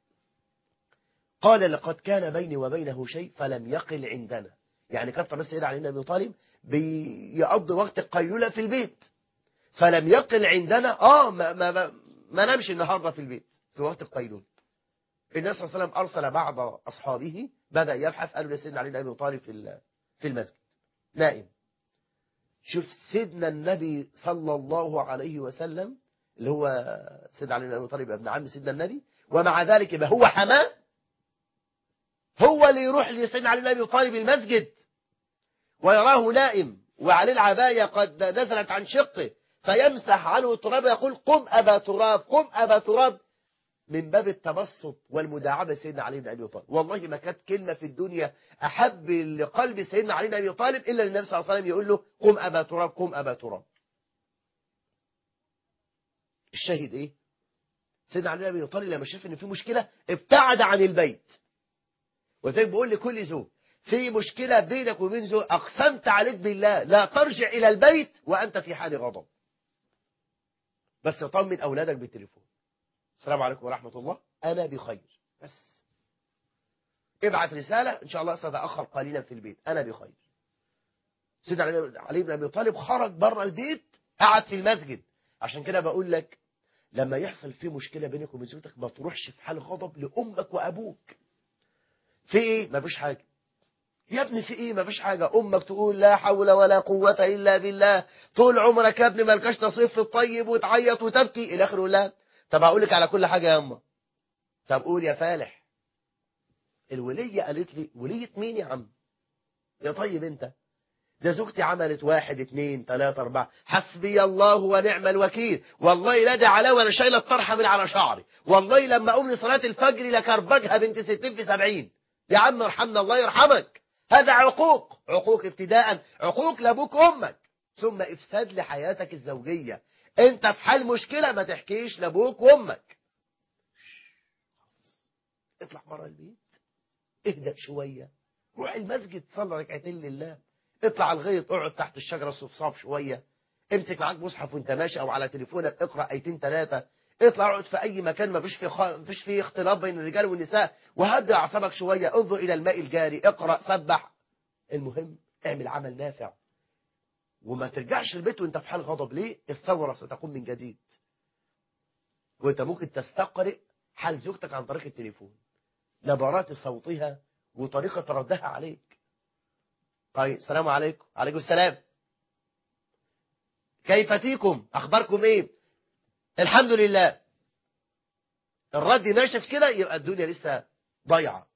قال لقد كان بيني وبينه شيء فلم يقل عندنا يعني كانت بس سيدنا علي بن ابي طالب بيقضي وقت القيلولة في البيت فلم يقل عندنا اه ما, ما, ما, ما نمشي النهارده في البيت في وقت القيلولة النبي صلى الله عليه وسلم ارسل بعض اصحابه بدا يبحث قالوا لسيدنا علي بن ابي طالب في في المسجد نائم شوف سيدنا النبي صلى الله عليه وسلم اللي هو سيدنا علي بن ابي طالب ابن عم سيدنا النبي ومع ذلك يبقى هو حماه هو اللي يروح لسيدنا علي بن ابي طالب المسجد ويراه نائم وعليه العباية قد نزلت عن شقه فيمسح عنه التراب يقول قم أبا تراب قم أبا تراب من باب التبسط والمداعبة سيدنا علي بن أبي طالب والله ما كانت كلمة في الدنيا أحب لقلب سيدنا علي بن أبي طالب إلا النبي صلى الله عليه وسلم يقول له قم أبا تراب قم أبا تراب الشاهد إيه سيدنا علي بن أبي طالب لما شاف إن في مشكلة ابتعد عن البيت وزي بقول لكل زوج في مشكلة بينك وبين زوج أقسمت عليك بالله لا ترجع إلى البيت وأنت في حال غضب بس طمن أولادك بالتليفون السلام عليكم ورحمة الله أنا بخير بس ابعت رسالة إن شاء الله سأتأخر قليلا في البيت أنا بخير سيدنا علي بن أبي طالب خرج بره البيت قعد في المسجد عشان كده بقول لك لما يحصل في مشكلة بينك وبين زوجتك ما تروحش في حال غضب لأمك وأبوك في إيه؟ ما فيش حاجة يا ابني في ايه مفيش حاجة امك تقول لا حول ولا قوة الا بالله طول عمرك يا ابني مالكش نصيب في الطيب وتعيط وتبكي الى اخره لا طب هقول لك على كل حاجة يا اما طب قول يا فالح الولية قالت لي ولية مين يا عم يا طيب انت ده زوجتي عملت واحد اتنين تلاتة اربعة حسبي الله ونعم الوكيل والله لا ده على ولا شايلة الطرحة من على شعري والله لما اقوم لصلاة الفجر لكربجها بنت ستين في سبعين يا عم ارحمنا الله يرحمك هذا عقوق عقوق ابتداء عقوق لابوك وامك ثم افساد لحياتك الزوجية انت في حال مشكلة ما تحكيش لابوك وامك اطلع بره البيت اهدأ شوية روح المسجد صلي ركعتين لله اطلع على الغيط اقعد تحت الشجرة الصفصاف شوية امسك معاك مصحف وانت ماشي او على تليفونك اقرأ ايتين ثلاثة اطلع اقعد في اي مكان ما فيش فيه خ... فيش فيه اختلاط بين الرجال والنساء وهدي اعصابك شويه انظر الى الماء الجاري اقرا سبح المهم اعمل عمل نافع وما ترجعش البيت وانت في حال غضب ليه الثوره ستقوم من جديد وانت ممكن تستقرئ حال زوجتك عن طريق التليفون نبرات صوتها وطريقه ردها عليك طيب السلام عليكم عليكم السلام كيف تيكم اخباركم ايه الحمد لله الرد ناشف كده يبقى الدنيا لسه ضايعه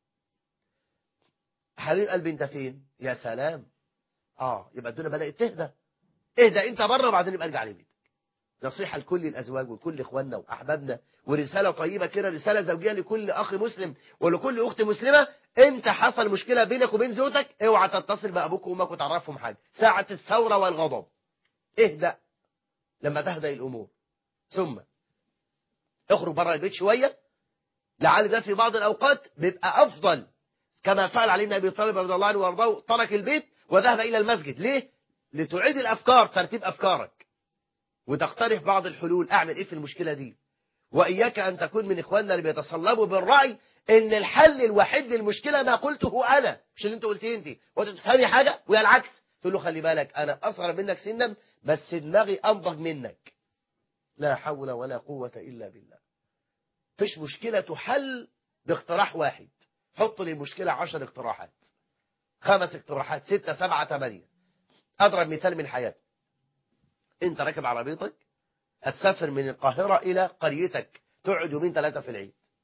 حبيب قلبي انت فين يا سلام اه يبقى الدنيا بدات تهدى اهدى انت بره وبعدين يبقى ارجع لبيتك نصيحه لكل الازواج وكل اخواننا واحبابنا ورساله طيبه كده رساله زوجيه لكل اخ مسلم ولكل اخت مسلمه انت حصل مشكله بينك وبين زوجتك اوعى تتصل بابوك وامك وتعرفهم حاجه ساعه الثوره والغضب اهدأ لما تهدأ الامور ثم اخرج بره البيت شوية لعل ده في بعض الأوقات بيبقى أفضل كما فعل علي بن أبي طالب رضي الله عنه وارضاه ترك البيت وذهب إلى المسجد ليه؟ لتعيد الأفكار ترتيب أفكارك وتقترح بعض الحلول أعمل إيه في المشكلة دي وإياك أن تكون من إخواننا اللي بيتصلبوا بالرأي إن الحل الوحيد للمشكلة ما قلته أنا مش اللي أنت قلتيه أنت وأنت تفهمي حاجة وهي العكس تقول له خلي بالك أنا أصغر منك سنا بس دماغي أنضج منك لا حول ولا قوة إلا بالله فيش مشكلة تحل باقتراح واحد حط لي المشكلة عشر اقتراحات خمس اقتراحات ستة سبعة ثمانية أضرب مثال من حياتي أنت راكب عربيتك هتسافر من القاهرة إلى قريتك تقعد يومين ثلاثة في العيد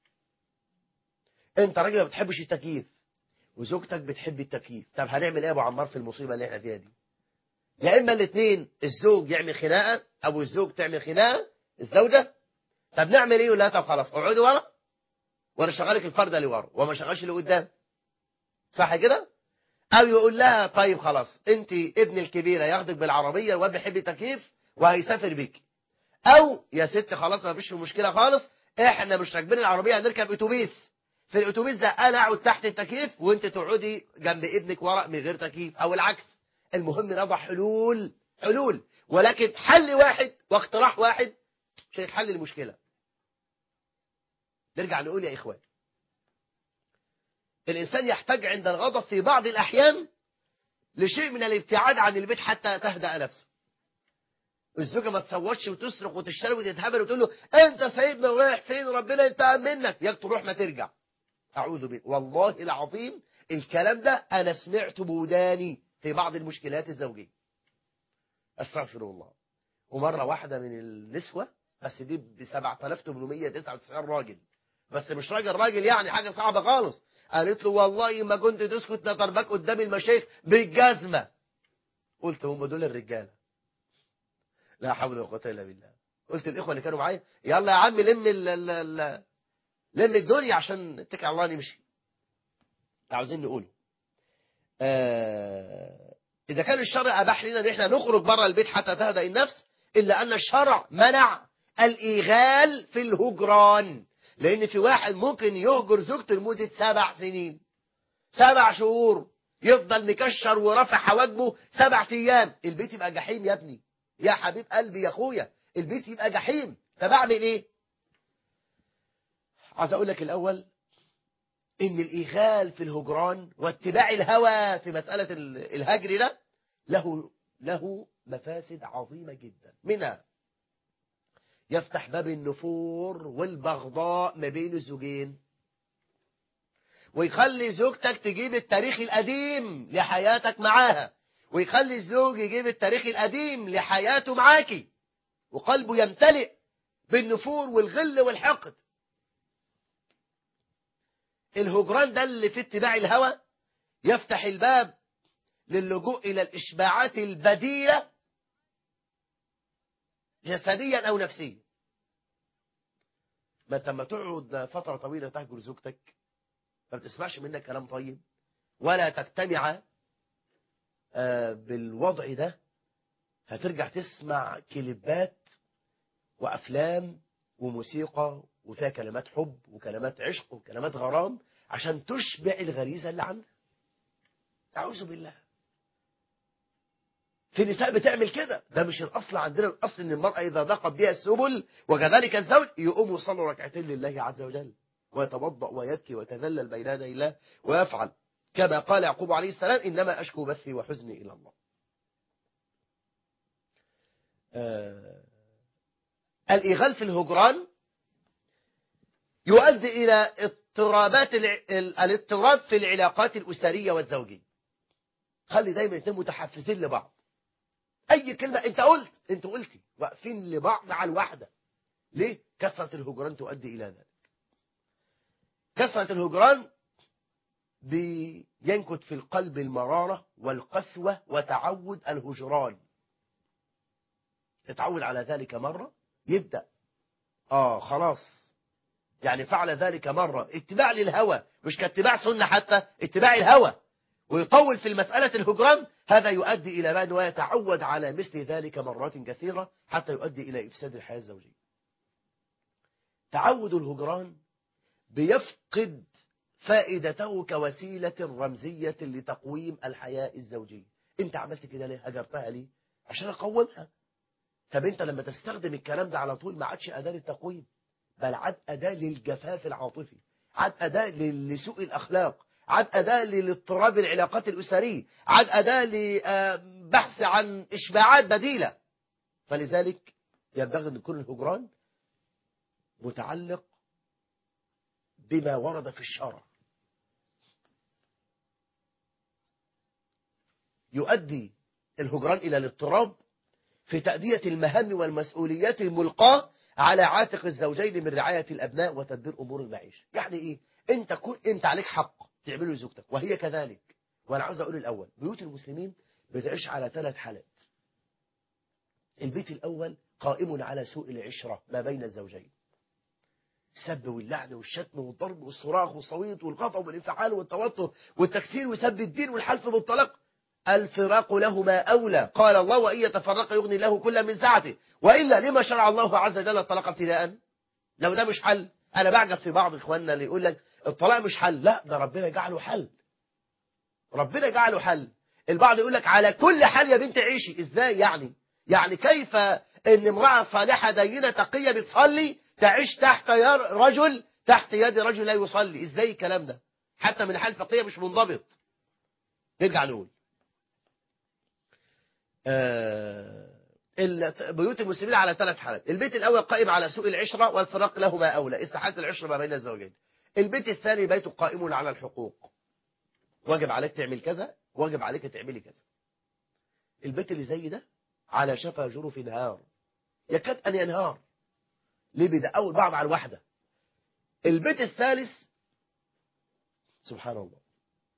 انت راجل ما بتحبش التكييف وزوجتك بتحب التكييف طب هنعمل ايه يا ابو عمار في المصيبه اللي احنا فيها دي يا اما الاثنين الزوج يعمل خناقه او الزوج تعمل خناقه الزوجه طب نعمل ايه ولا طب خلاص اقعدي ورا وانا شغالك الفرده اللي ورا وما شغالش اللي قدام صح كده او يقول لها طيب خلاص انت ابن الكبيره ياخدك بالعربيه الواد بيحب التكييف وهيسافر بيك او يا ست خلاص ما فيش مشكله خالص احنا مش راكبين العربيه هنركب اتوبيس في الاتوبيس ده انا اقعد تحت التكييف وانت تقعدي جنب ابنك ورا من غير تكييف او العكس المهم نضع حلول حلول ولكن حل واحد واقتراح واحد مش هيحل المشكله نرجع نقول يا اخوان الانسان يحتاج عند الغضب في بعض الاحيان لشيء من الابتعاد عن البيت حتى تهدأ نفسه الزوجه ما تصوتش وتصرخ وتشتري وتتهبل وتقول له انت سايبنا ورايح فين ربنا ينتقم منك ياك تروح ما ترجع اعوذ بالله والله العظيم الكلام ده انا سمعته بوداني في بعض المشكلات الزوجيه استغفر الله ومره واحده من النسوه بس دي ب 7899 راجل بس مش راجل راجل يعني حاجه صعبه خالص قالت له والله ما كنت تسكت لضربك قدام المشايخ بالجزمه قلت هم دول الرجاله لا حول ولا قوه الا بالله قلت الاخوه اللي كانوا معايا يلا يا عم لم ال ال ال لم الدنيا عشان نتكل على الله نمشي عاوزين نقوله آه إذا كان الشرع أباح لنا إن إحنا نخرج بره البيت حتى تهدأ النفس إلا أن الشرع منع الإيغال في الهجران لأن في واحد ممكن يهجر زوجته لمدة سبع سنين سبع شهور يفضل مكشر ورافع حواجبه سبع أيام البيت يبقى جحيم يا ابني يا حبيب قلبي يا أخويا البيت يبقى جحيم طب أعمل إيه؟ عايز أقول لك الأول إن الإيغال في الهجران واتباع الهوى في مسألة الهجر ده له له مفاسد عظيمة جدا منها يفتح باب النفور والبغضاء ما بين الزوجين ويخلي زوجتك تجيب التاريخ القديم لحياتك معاها ويخلي الزوج يجيب التاريخ القديم لحياته معاكي وقلبه يمتلئ بالنفور والغل والحقد الهجران ده اللي في اتباع الهوى يفتح الباب للجوء إلى الإشباعات البديلة جسديا أو نفسيا ما انت لما تقعد فترة طويلة تهجر زوجتك ما بتسمعش منك كلام طيب ولا تجتمع بالوضع ده هترجع تسمع كليبات وأفلام وموسيقى وفيها كلمات حب وكلمات عشق وكلمات غرام عشان تشبع الغريزة اللي عندك أعوذ بالله في نساء بتعمل كده ده مش الأصل عندنا الأصل إن المرأة إذا ضاقت بها السبل وكذلك الزوج يقوم يصلي ركعتين لله عز وجل ويتوضأ ويبكي ويتذلل بين يدي الله ويفعل كما قال يعقوب عليه السلام إنما أشكو بثي وحزني إلى الله آه الإغال في الهجران يؤدي إلى اضطرابات الاضطراب في العلاقات الأسرية والزوجية خلي دايما الاثنين متحفزين لبعض أي كلمة أنت قلت أنت قلتي واقفين لبعض على الواحدة ليه؟ كثرة الهجران تؤدي إلى ذلك كثرة الهجران بينكت في القلب المرارة والقسوة وتعود الهجران تتعود على ذلك مرة يبدأ آه خلاص يعني فعل ذلك مرة اتباع للهوى مش كاتباع سنة حتى اتباع الهوى ويطول في المسألة الهجران هذا يؤدي إلى من ويتعود على مثل ذلك مرات كثيرة حتى يؤدي إلى إفساد الحياة الزوجية تعود الهجران بيفقد فائدته كوسيلة رمزية لتقويم الحياة الزوجية انت عملت كده ليه هجرتها ليه عشان اقومها طب انت لما تستخدم الكلام ده على طول ما عادش أداة للتقويم بل عاد أداة للجفاف العاطفي عاد أداة لسوء الأخلاق عاد أداة لاضطراب العلاقات الأسرية عاد أداة لبحث عن إشباعات بديلة فلذلك ينبغي أن يكون الهجران متعلق بما ورد في الشرع يؤدي الهجران إلى الاضطراب في تأدية المهام والمسؤوليات الملقاة على عاتق الزوجين من رعاية الأبناء وتدبير أمور المعيشة يعني إيه؟ انت كن انت عليك حق تعمله لزوجتك وهي كذلك وانا عاوز اقول الاول بيوت المسلمين بتعيش على ثلاث حالات البيت الاول قائم على سوء العشره ما بين الزوجين السب واللعن والشتم والضرب والصراخ والصويت والغضب والانفعال والتوتر والتكسير وسب الدين والحلف بالطلاق الفراق لهما أولى قال الله وإن يتفرق يغني له كل من سعته وإلا لما شرع الله عز وجل الطلاق ابتداء لو ده مش حل أنا بعجب في بعض إخواننا اللي يقول لك الطلاق مش حل لا ده ربنا جعله حل ربنا جعله حل البعض يقول لك على كل حال يا بنت عيشي ازاي يعني يعني كيف ان امرأة صالحة دينة تقية بتصلي تعيش تحت يد رجل تحت يد رجل لا يصلي ازاي الكلام ده حتى من حال فقهية مش منضبط نرجع نقول آه بيوت المسلمين على ثلاث حالات البيت الأول قائم على سوء العشرة والفراق لهما أولى استحالة العشرة ما بين الزوجين البيت الثاني بيت قائم على الحقوق واجب عليك تعمل كذا واجب عليك تعملي كذا البيت اللي زي ده على شفا جرف نهار يكاد أن ينهار ليه بدا أول بعض على الواحدة البيت الثالث سبحان الله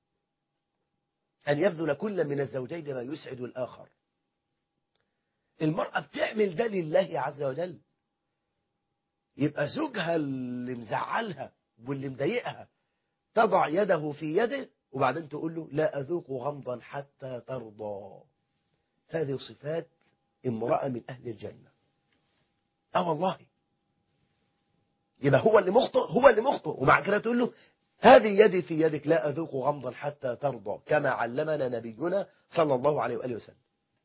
أن يبذل كل من الزوجين ما يسعد الآخر المرأة بتعمل ده لله عز وجل يبقى زوجها اللي مزعلها واللي مضايقها تضع يده في يده وبعدين تقول له لا أذوق غمضا حتى ترضى هذه صفات امرأة من أهل الجنة اه والله يبقى هو اللي مخطئ هو اللي مخطئ ومع كده تقول له هذه يدي في يدك لا أذوق غمضا حتى ترضى كما علمنا نبينا صلى الله عليه وآله وسلم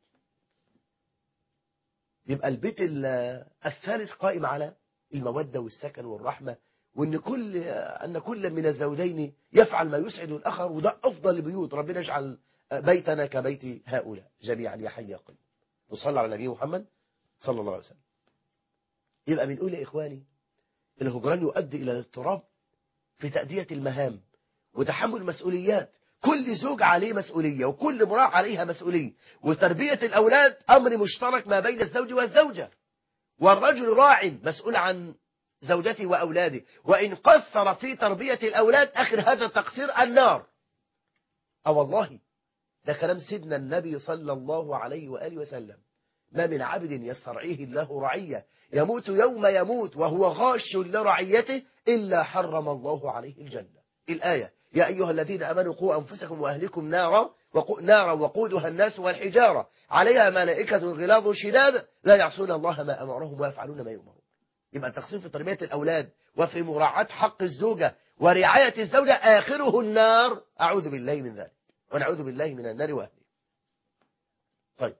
يبقى البيت الثالث قائم على المودة والسكن والرحمة وأن كل أن كل من الزوجين يفعل ما يسعد الآخر وده أفضل البيوت ربنا يجعل بيتنا كبيت هؤلاء جميعا يا حي يا قيوم وصلى على نبي محمد صلى الله عليه وسلم يبقى بنقول يا إخواني الهجران يؤدي إلى الاضطراب في تأدية المهام وتحمل المسؤوليات كل زوج عليه مسؤولية وكل امرأة عليها مسؤولية وتربية الأولاد أمر مشترك ما بين الزوج والزوجة والرجل راع مسؤول عن زوجته وأولاده وإن قصر في تربية الأولاد آخر هذا التقصير النار أو والله ده كلام سيدنا النبي صلى الله عليه وآله وسلم ما من عبد يسترعيه الله رعية يموت يوم يموت وهو غاش لرعيته إلا حرم الله عليه الجنة الآية يا أيها الذين أمنوا قوا أنفسكم وأهلكم نارا وقو نارا وقودها الناس والحجارة عليها ملائكة غلاظ شداد لا يعصون الله ما أمرهم ويفعلون ما يؤمرون يبقى التقسيم في تربية الأولاد وفي مراعاة حق الزوجة ورعاية الزوجة آخره النار أعوذ بالله من ذلك ونعوذ بالله من النار وأهله طيب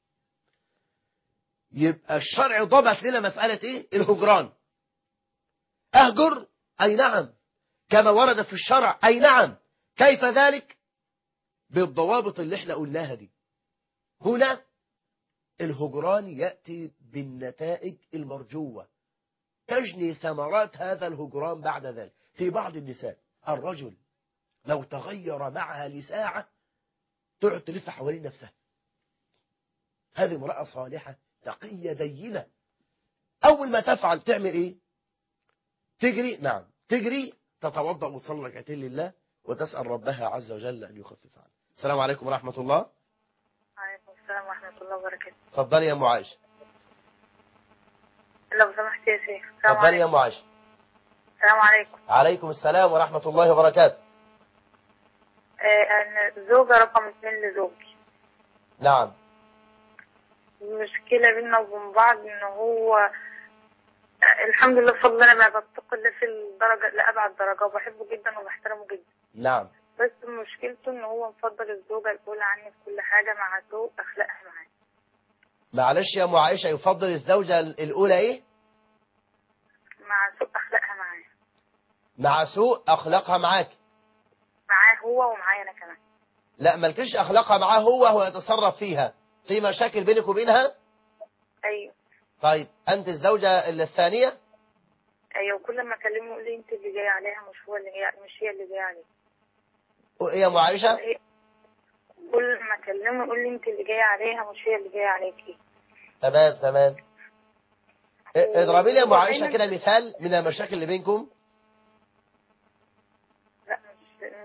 يبقى الشرع ضبط لنا مسألة إيه؟ الهجران أهجر أي نعم كما ورد في الشرع أي نعم كيف ذلك بالضوابط اللي احنا قلناها دي هنا الهجران يأتي بالنتائج المرجوة تجني ثمرات هذا الهجران بعد ذلك في بعض النساء الرجل لو تغير معها لساعة تقعد تلف حوالين نفسها هذه امرأة صالحة تقية دينة أول ما تفعل تعمل إيه تجري نعم تجري تتوضأ وتصلي ركعتين لله وتسأل ربها عز وجل أن يخفف عنها السلام عليكم ورحمة الله وعليكم السلام ورحمة الله وبركاته اتفضلي يا أم عائشة لو سمحت يا شيخ السلام اتفضلي يا عليكم أم عائشة السلام عليكم عليكم السلام ورحمة الله وبركاته آه، أنا زوجة رقم اثنين لزوجي نعم المشكلة بينا وبين بعض إن هو آه، الحمد لله بفضل الله أنا بتقي الله في الدرجة لأبعد درجة وبحبه جدا وبحترمه جدا نعم بس مشكلته إن هو مفضل الزوجة الأولى عني في كل حاجة مع سوء أخلاقها معاه معلش يا أم عائشة يفضل الزوجة الأولى إيه مع سوء أخلاقها معاه مع سوء أخلاقها معاك معاه هو ومعايا أنا كمان لا مالكش أخلاقها معاه هو هو يتصرف فيها في مشاكل بينك وبينها أيوه طيب أنت الزوجة الثانية أيوه كل ما أكلمه يقول لي أنت اللي جاية عليها مش هو اللي جاي مش هي اللي جاية عليه إيه يا أم عائشة هي- كل ما اكلمه يقول لي انت اللي جايه عليها مش هي اللي جايه عليكي تمام تمام إيه، اضربي لي يا أم عائشة وبعدين- كده مثال من المشاكل اللي بينكم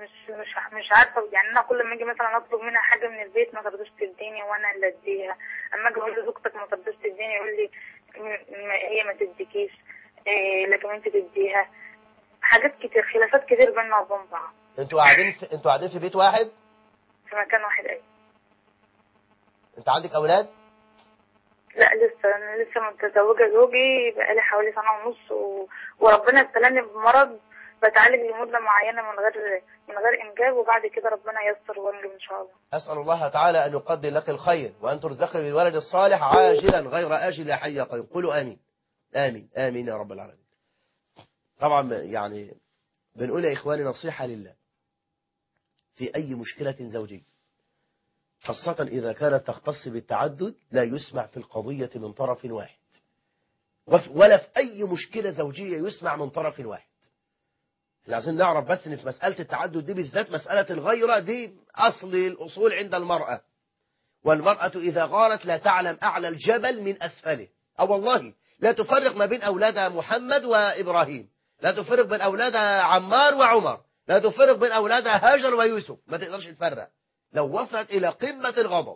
مش مش مش عارفه يعني انا كل ما اجي مثلا اطلب منها حاجه من البيت ما ترضاش تديني وانا اللي اديها اما اجي اقول لزوجتك ما ترضاش تديني يقول لي م- ما- هي ما تديكيش إيه لكن انت تديها حاجات كتير خلافات كتير بيننا وبين بعض انتوا قاعدين في انتوا قاعدين في بيت واحد في مكان واحد ايه انت عندك اولاد لا لسه انا لسه متزوجه زوجي بقالي حوالي سنه ونص و... وربنا ابتلاني بمرض بتعالج لمده معينه من غير من غير انجاب وبعد كده ربنا ييسر وانجب ان شاء الله أسأل الله تعالى أن يقدر لك الخير وأن ترزقي بالولد الصالح عاجلا غير آجل يا حي يا قيوم قولوا آمين آمين آمين يا رب العالمين طبعا يعني بنقول يا إخواني نصيحة لله في أي مشكلة زوجية خاصة إذا كانت تختص بالتعدد لا يسمع في القضية من طرف واحد وف- ولا في أي مشكلة زوجية يسمع من طرف واحد احنا عايزين نعرف بس ان في مسألة التعدد دي بالذات مسألة الغيرة دي أصل الأصول عند المرأة والمرأة إذا غارت لا تعلم أعلى الجبل من أسفله أو والله لا تفرق ما بين أولادها محمد وإبراهيم لا تفرق بين أولادها عمار وعمر لا تفرق بين أولادها هاجر ويوسف ما تقدرش تفرق لو وصلت إلى قمة الغضب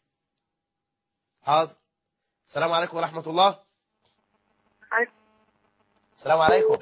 حاضر السلام عليكم ورحمة الله عليكم. السلام عليكم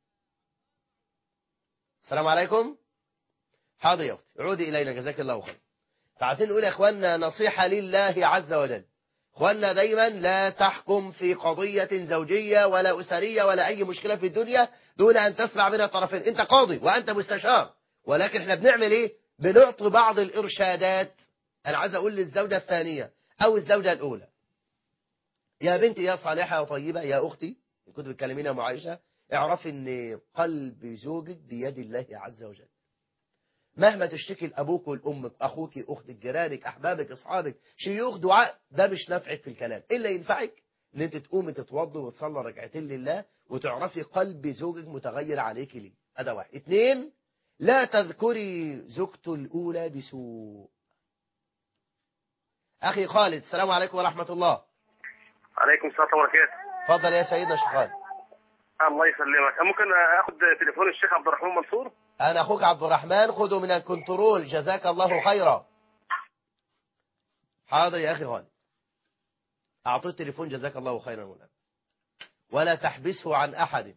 السلام عليكم حاضر يا أختي عودي إلينا جزاك الله خير فعايزين نقول يا إخواننا نصيحة لله عز وجل إخواننا دايما لا تحكم في قضية زوجية ولا أسرية ولا أي مشكلة في الدنيا دون أن تسمع من الطرفين أنت قاضي وأنت مستشار ولكن احنا بنعمل إيه بنعطي بعض الإرشادات أنا عايز أقول للزوجة الثانية أو الزوجة الأولى يا بنتي يا صالحة يا طيبة يا أختي كنت بتكلمين يا أم عائشة اعرفي ان قلب زوجك بيد الله عز وجل مهما تشتكي لابوك والامك اخوك اختك جيرانك احبابك اصحابك شيوخ دعاء ده مش نافعك في الكلام الا ينفعك ان انت تقومي تتوضي وتصلي ركعتين لله وتعرفي قلب زوجك متغير عليك ليه هذا واحد اثنين لا تذكري زوجته الاولى بسوء اخي خالد السلام عليكم ورحمه الله عليكم السلام وبركاته اتفضل يا سيدنا الشيخ خالد الله يسلمك ممكن اخذ تليفون الشيخ عبد الرحمن منصور أنا أخوك عبد الرحمن خذه من الكنترول جزاك الله خيرا حاضر يا أخي غالي أعطيه التليفون جزاك الله خيرا ولا ولا تحبسه عن أحد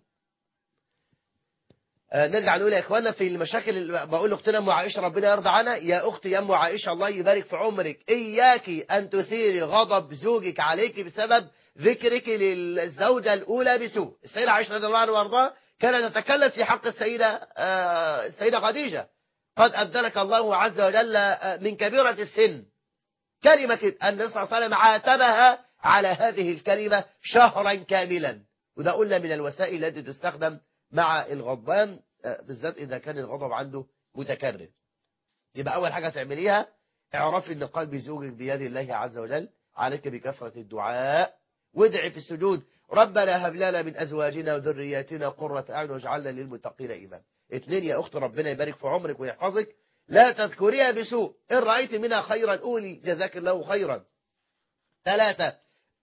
آه، نرجع نقول يا إخواننا في المشاكل اللي بقول لأختنا أم عائشة ربنا يرضى عنها يا أختي يا أم عائشة الله يبارك في عمرك إياك أن تثيري غضب زوجك عليك بسبب ذكرك للزوجة الأولى بسوء السيدة عائشة رضي الله عنها وارضاها كانت تتكلم في حق السيدة آه، السيدة خديجة قد أبدلك الله عز وجل آه، من كبيرة السن كلمة كده النبي صلى الله عليه وسلم عاتبها على هذه الكلمة شهرا كاملا وده قلنا من الوسائل التي تستخدم مع الغضبان آه، بالذات إذا كان الغضب عنده متكرر يبقى أول حاجة تعمليها اعرفي أن قلب زوجك بيد الله عز وجل عليك بكثرة الدعاء وادعي في السجود ربنا هب لنا من أزواجنا وذرياتنا قرة أعين واجعلنا للمتقين إماما اثنين يا أخت ربنا يبارك في عمرك ويحفظك لا تذكريها بسوء إن رأيت منها خيرا قولي جزاك الله خيرا ثلاثة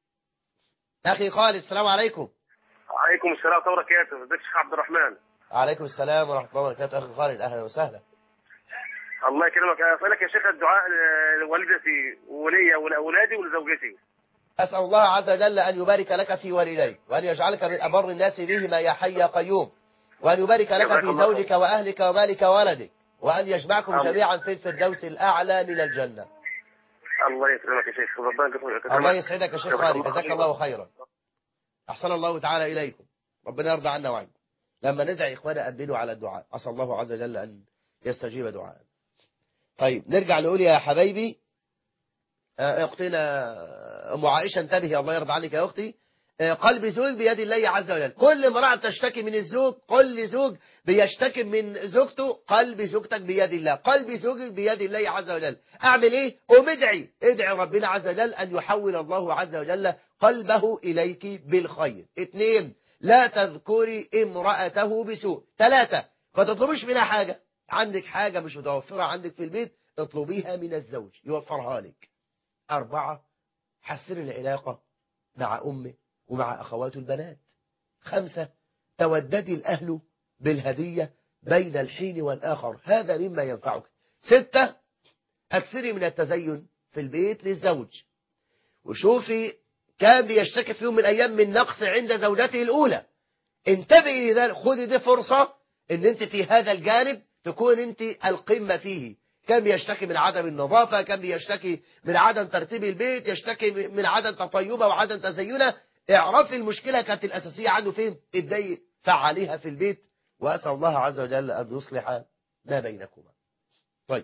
أخي خالد السلام عليكم عليكم السلام ورحمه الله وبركاته ازيك يا شيخ عبد الرحمن عليكم السلام ورحمة الله وبركاته أخي خالد أهلا وسهلا الله يكرمك اسالك يا شيخ الدعاء لوالدتي ولي ولاولادي ولزوجتي أسأل الله عز وجل أن يبارك لك في والديك وأن يجعلك من أبر الناس بهما يا حي يا قيوم وأن يبارك لك جزاك في الله زوجك وأهلك ومالك وولدك وأن يجمعكم آمين. جميعا في الفردوس الأعلى من الجنة الله يكرمك يا شيخ ربنا يكرمك الله يسعدك يا شيخ جزاك خالد الله جزاك خيرا. الله خيرا أحسن الله تعالى إليكم ربنا يرضى عنا وعنكم لما ندعي إخوانا أبلوا على الدعاء أسأل الله عز وجل أن يستجيب دعاء طيب نرجع نقول يا حبايبي آه، أختنا أم عائشة انتبهي الله يرضى عنك يا أختي آه، قلب زوج بيد الله عز وجل كل امرأة تشتكي من الزوج كل زوج بيشتكي من زوجته قلب زوجتك بيد الله قلب زوجك بيد الله عز وجل أعمل إيه قوم ادعي ادعي ربنا عز وجل أن يحول الله عز وجل قلبه إليك بالخير اثنين لا تذكري امرأته بسوء ثلاثة ما تطلبش منها حاجة عندك حاجة مش متوفرة عندك في البيت اطلبيها من الزوج يوفرها لك أربعة حسن العلاقة مع أمه ومع أخواته البنات خمسة توددي الأهل بالهدية بين الحين والآخر هذا مما ينفعك ستة أكثري من التزين في البيت للزوج وشوفي كان بيشتكي في يوم من الأيام من نقص عند زوجته الأولى انتبهي لذلك خذي دي فرصة ان انت في هذا الجانب تكون انت القمة فيه كان بيشتكي من عدم النظافة كان بيشتكي من عدم ترتيب البيت يشتكي من عدم تطيبه وعدم تزينه اعرفي المشكلة كانت الأساسية عنده فين ابدأي فعليها في البيت وأسأل الله عز وجل أن يصلح ما بينكما طيب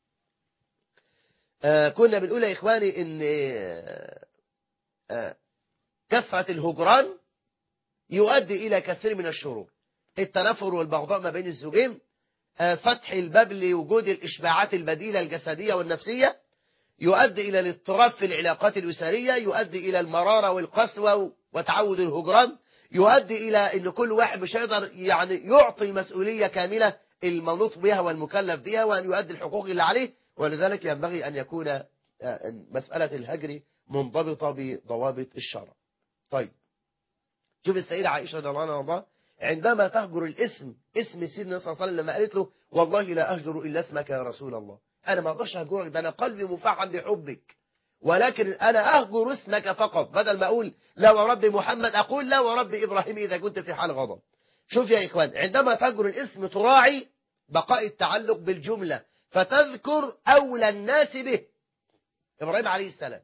آه كنا بنقول يا إخواني إن آه آه كثرة الهجران يؤدي إلى كثير من الشرور التنافر والبغضاء ما بين الزوجين فتح الباب لوجود الإشباعات البديلة الجسدية والنفسية يؤدي إلى الاضطراب في العلاقات الأسرية يؤدي إلى المرارة والقسوة وتعود الهجران يؤدي إلى أن كل واحد مش هيقدر يعني يعطي المسؤولية كاملة المنوط بها والمكلف بها وأن يؤدي الحقوق اللي عليه ولذلك ينبغي أن يكون مسألة الهجر منضبطة بضوابط الشرع طيب شوف السيدة عائشة رضي الله عنها عندما تهجر الاسم اسم سيدنا صلى الله عليه وسلم لما قالت له والله لا أهجر إلا اسمك يا رسول الله أنا ما أقدرش أهجرك ده أنا قلبي مفعم بحبك ولكن أنا أهجر اسمك فقط بدل ما أقول لا ورب محمد أقول لا ورب إبراهيم إذا كنت في حال غضب شوف يا إخوان عندما تهجر الاسم تراعي بقاء التعلق بالجملة فتذكر أولى الناس به إبراهيم عليه السلام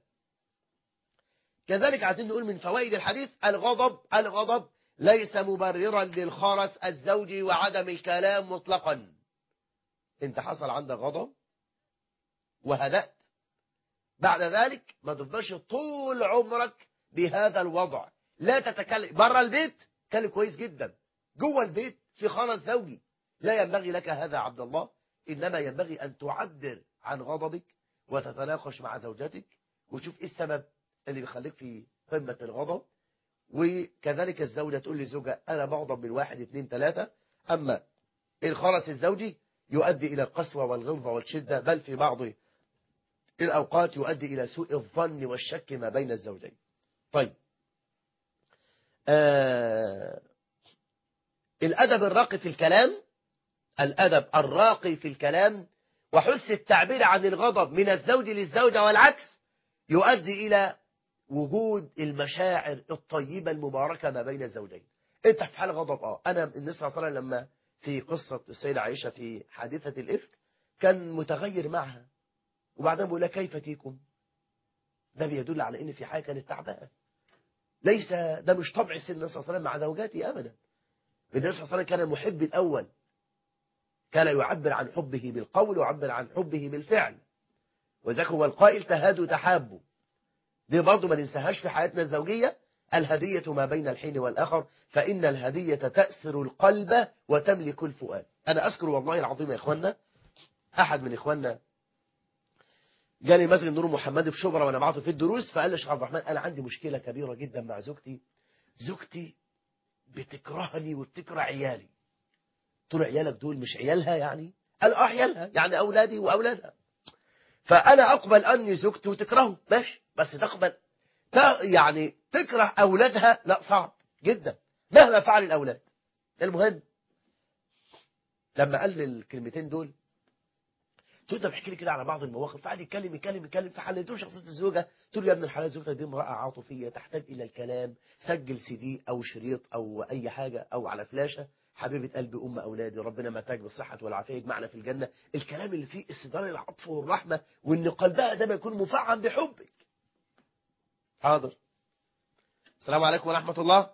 كذلك عايزين نقول من فوائد الحديث الغضب الغضب ليس مبررا للخرس الزوجي وعدم الكلام مطلقا انت حصل عندك غضب وهدأت بعد ذلك ما تفضلش طول عمرك بهذا الوضع لا تتكلم بره البيت كلم كويس جدا جوه البيت في خرس زوجي لا ينبغي لك هذا عبد الله إنما ينبغي أن تعبر عن غضبك وتتناقش مع زوجتك وشوف إيه السبب اللي بيخليك في قمة الغضب وكذلك الزوجة تقول لزوجها أنا بغضب من واحد اثنين ثلاثة أما الخرس الزوجي يؤدي إلى القسوة والغلظة والشدة بل في بعض الأوقات يؤدي إلى سوء الظن والشك ما بين الزوجين طيب آه الأدب الراقي في الكلام الأدب الراقي في الكلام وحس التعبير عن الغضب من الزوج للزوجة والعكس يؤدي إلى وجود المشاعر الطيبة المباركة ما بين الزوجين انت في حال غضب اه انا النبي صلى الله عليه وسلم لما في قصة السيدة عائشة في حادثة الإفك كان متغير معها وبعدين بيقول لها كيف تيكم ده بيدل على ان في حاجة كانت تعبانة ليس ده مش طبع سيدنا النبي صلى الله عليه وسلم مع زوجاته ابدا النبي صلى الله عليه وسلم كان المحب الاول كان يعبر عن حبه بالقول ويعبر عن حبه بالفعل وذاك هو القائل تهادوا تحابوا دي برضه ما ننساهاش في حياتنا الزوجية الهدية ما بين الحين والآخر فإن الهدية تأسر القلب وتملك الفؤاد أنا أذكر والله العظيم يا إخوانا أحد من إخواننا جاني مسجد نور محمد في شبرا وأنا معه في الدروس فقال لي شيخ عبد الرحمن أنا عندي مشكلة كبيرة جدا مع زوجتي زوجتي بتكرهني وبتكره عيالي قلت له عيالك دول مش عيالها يعني قال اه عيالها يعني أولادي وأولادها فأنا أقبل أني زوجتي وتكرهه ماشي بس تقبل يعني تكره أولادها لا صعب جدا مهما فعل الأولاد المهم لما قال لي الكلمتين دول تقدر بحكي لي كده على بعض المواقف فقعد يتكلم يتكلم يتكلم فحليته شخصيه الزوجه تقول يا ابن الحلال زوجتك دي امراه عاطفيه تحتاج الى الكلام سجل سي دي او شريط او اي حاجه او على فلاشه حبيبه قلبي ام اولادي ربنا متاك بالصحه والعافيه يجمعنا في الجنه الكلام اللي فيه استدار العطف والرحمه وان قلبها ده ما يكون مفعم بحبك حاضر السلام عليكم ورحمه الله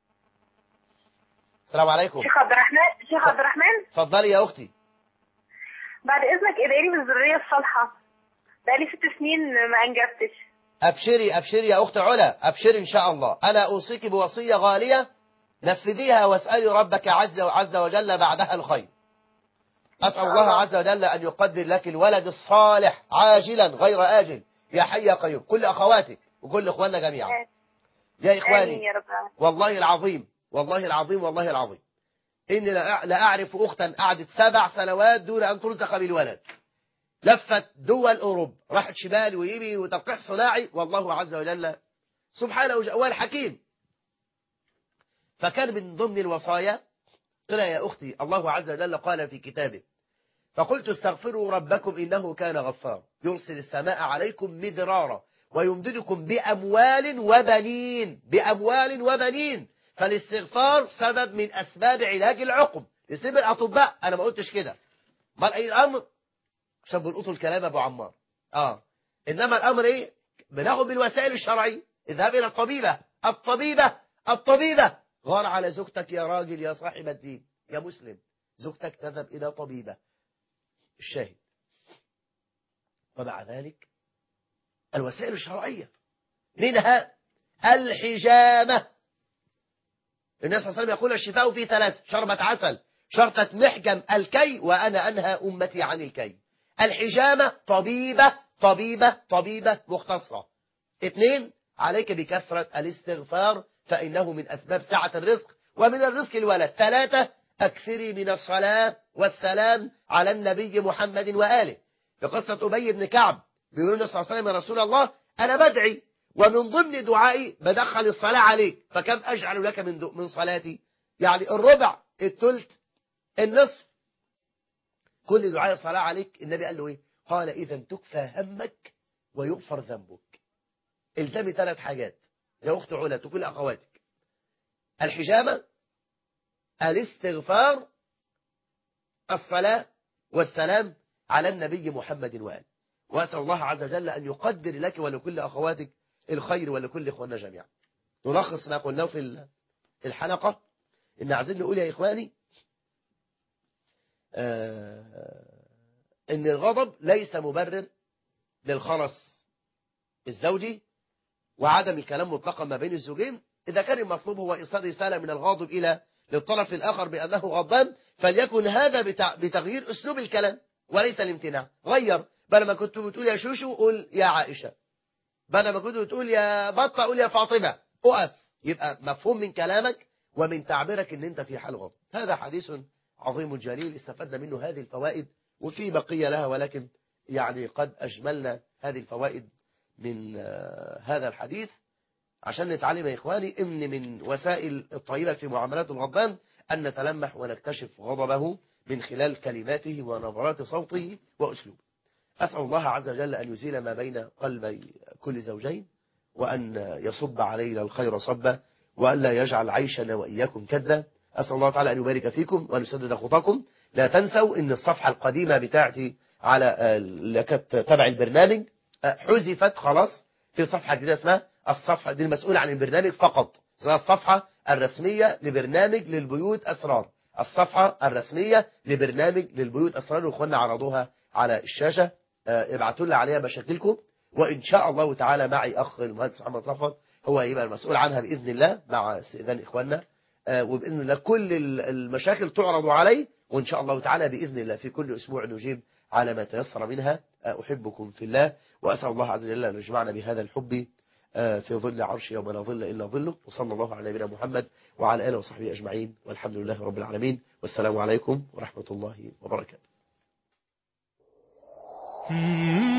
السلام عليكم شيخ عبد الرحمن شيخ عبد الرحمن اتفضلي يا اختي بعد اذنك ادعي لي بالذريه الصالحه بقالي ست سنين ما انجبتش ابشري ابشري يا اخت علا ابشري ان شاء الله انا اوصيك بوصيه غاليه نفذيها واسالي ربك عز وعز وجل بعدها الخير اسال الله عز وجل ان يقدر لك الولد الصالح عاجلا غير اجل يا حي يا قيوم كل اخواتك وكل اخواننا جميعا يا امين اخواني يا رب العالمين. والله العظيم والله العظيم والله العظيم إني لا لا أعرف أختا قعدت سبع سنوات دون أن ترزق بالولد لفت دول أوروبا راحت شمال ويمين وتلقيح صناعي والله عز وجل سبحانه وجل حكيم فكان من ضمن الوصايا قلت لها يا أختي الله عز وجل قال في كتابه فقلت استغفروا ربكم إنه كان غفار يرسل السماء عليكم مدرارا ويمددكم بأموال وبنين بأموال وبنين فالاستغفار سبب من أسباب علاج العقم يسيب الأطباء أنا ما قلتش كده بل أي الأمر عشان بنقطوا الكلام أبو عمار آه إنما الأمر إيه بناخد بالوسائل الشرعية اذهب إلى الطبيبة الطبيبة الطبيبة غار على زوجتك يا راجل يا صاحب الدين يا مسلم زوجتك تذهب إلى طبيبة الشاهد ومع ذلك الوسائل الشرعية منها الحجامة النبي صلى الله عليه وسلم يقول الشفاء في ثلاث شربة عسل شرطة محجم الكي وأنا أنهى أمتي عن الكي الحجامة طبيبة طبيبة طبيبة مختصة اثنين عليك بكثرة الاستغفار فإنه من أسباب سعة الرزق ومن الرزق الولد ثلاثة أكثري من الصلاة والسلام على النبي محمد وآله في قصة أبي بن كعب بيقول النبي صلى الله عليه وسلم يا رسول الله أنا بدعي ومن ضمن دعائي بدخل الصلاة عليك فكم أجعل لك من من صلاتي يعني الربع الثلث النصف كل دعاء صلاة عليك النبي قال له إيه قال إذا تكفى همك ويغفر ذنبك الزمي ثلاث حاجات يا أخت علا تقول أخواتك الحجامة الاستغفار الصلاة والسلام على النبي محمد وآله وأسأل الله عز وجل أن يقدر لك ولكل أخواتك الخير ولكل إخواننا جميعا نلخص ما قلناه في الحلقة إن عايزين نقول يا إخواني آه إن الغضب ليس مبرر للخرس الزوجي وعدم الكلام مطلقا ما بين الزوجين إذا كان المطلوب هو إيصال رسالة من الغاضب إلى للطرف الآخر بأنه غضبان فليكن هذا بتغيير أسلوب الكلام وليس الامتناع غير بدل ما كنت بتقول يا شوشو قول يا عائشة بدل ما كنت بتقول يا بطة قول يا فاطمة أقف يبقى مفهوم من كلامك ومن تعبيرك ان انت في حال غضب هذا حديث عظيم جليل استفدنا منه هذه الفوائد وفي بقية لها ولكن يعني قد أجملنا هذه الفوائد من هذا الحديث عشان نتعلم يا إخواني إن من وسائل الطيبة في معاملات الغضبان أن نتلمح ونكتشف غضبه من خلال كلماته ونبرات صوته وأسلوبه أسأل الله عز وجل أن يزيل ما بين قلبي كل زوجين وأن يصب علينا الخير صبا وأن لا يجعل عيشنا وإياكم كدا أسأل الله تعالى أن يبارك فيكم وأن يسدد خطاكم لا تنسوا أن الصفحة القديمة بتاعتي على اللي كانت تبع البرنامج حذفت خلاص في صفحة جديدة اسمها الصفحة دي المسؤولة عن البرنامج فقط اسمها الصفحة الرسمية لبرنامج للبيوت أسرار الصفحة الرسمية لبرنامج للبيوت أسرار وإخواننا عرضوها على الشاشة ابعتوا لي عليها مشاكلكم وإن شاء الله تعالى معي أخ المهندس محمد صفوت هو يبقى المسؤول عنها بإذن الله مع استئذان إخواننا وبإذن الله كل المشاكل تعرض عليه وإن شاء الله تعالى بإذن الله في كل أسبوع نجيب على ما تيسر منها أحبكم في الله وأسأل الله عز وجل أن يجمعنا بهذا الحب في ظل عرش يوم لا ظل إلا ظله وصلى الله على نبينا محمد وعلى آله وصحبه أجمعين والحمد لله رب العالمين والسلام عليكم ورحمة الله وبركاته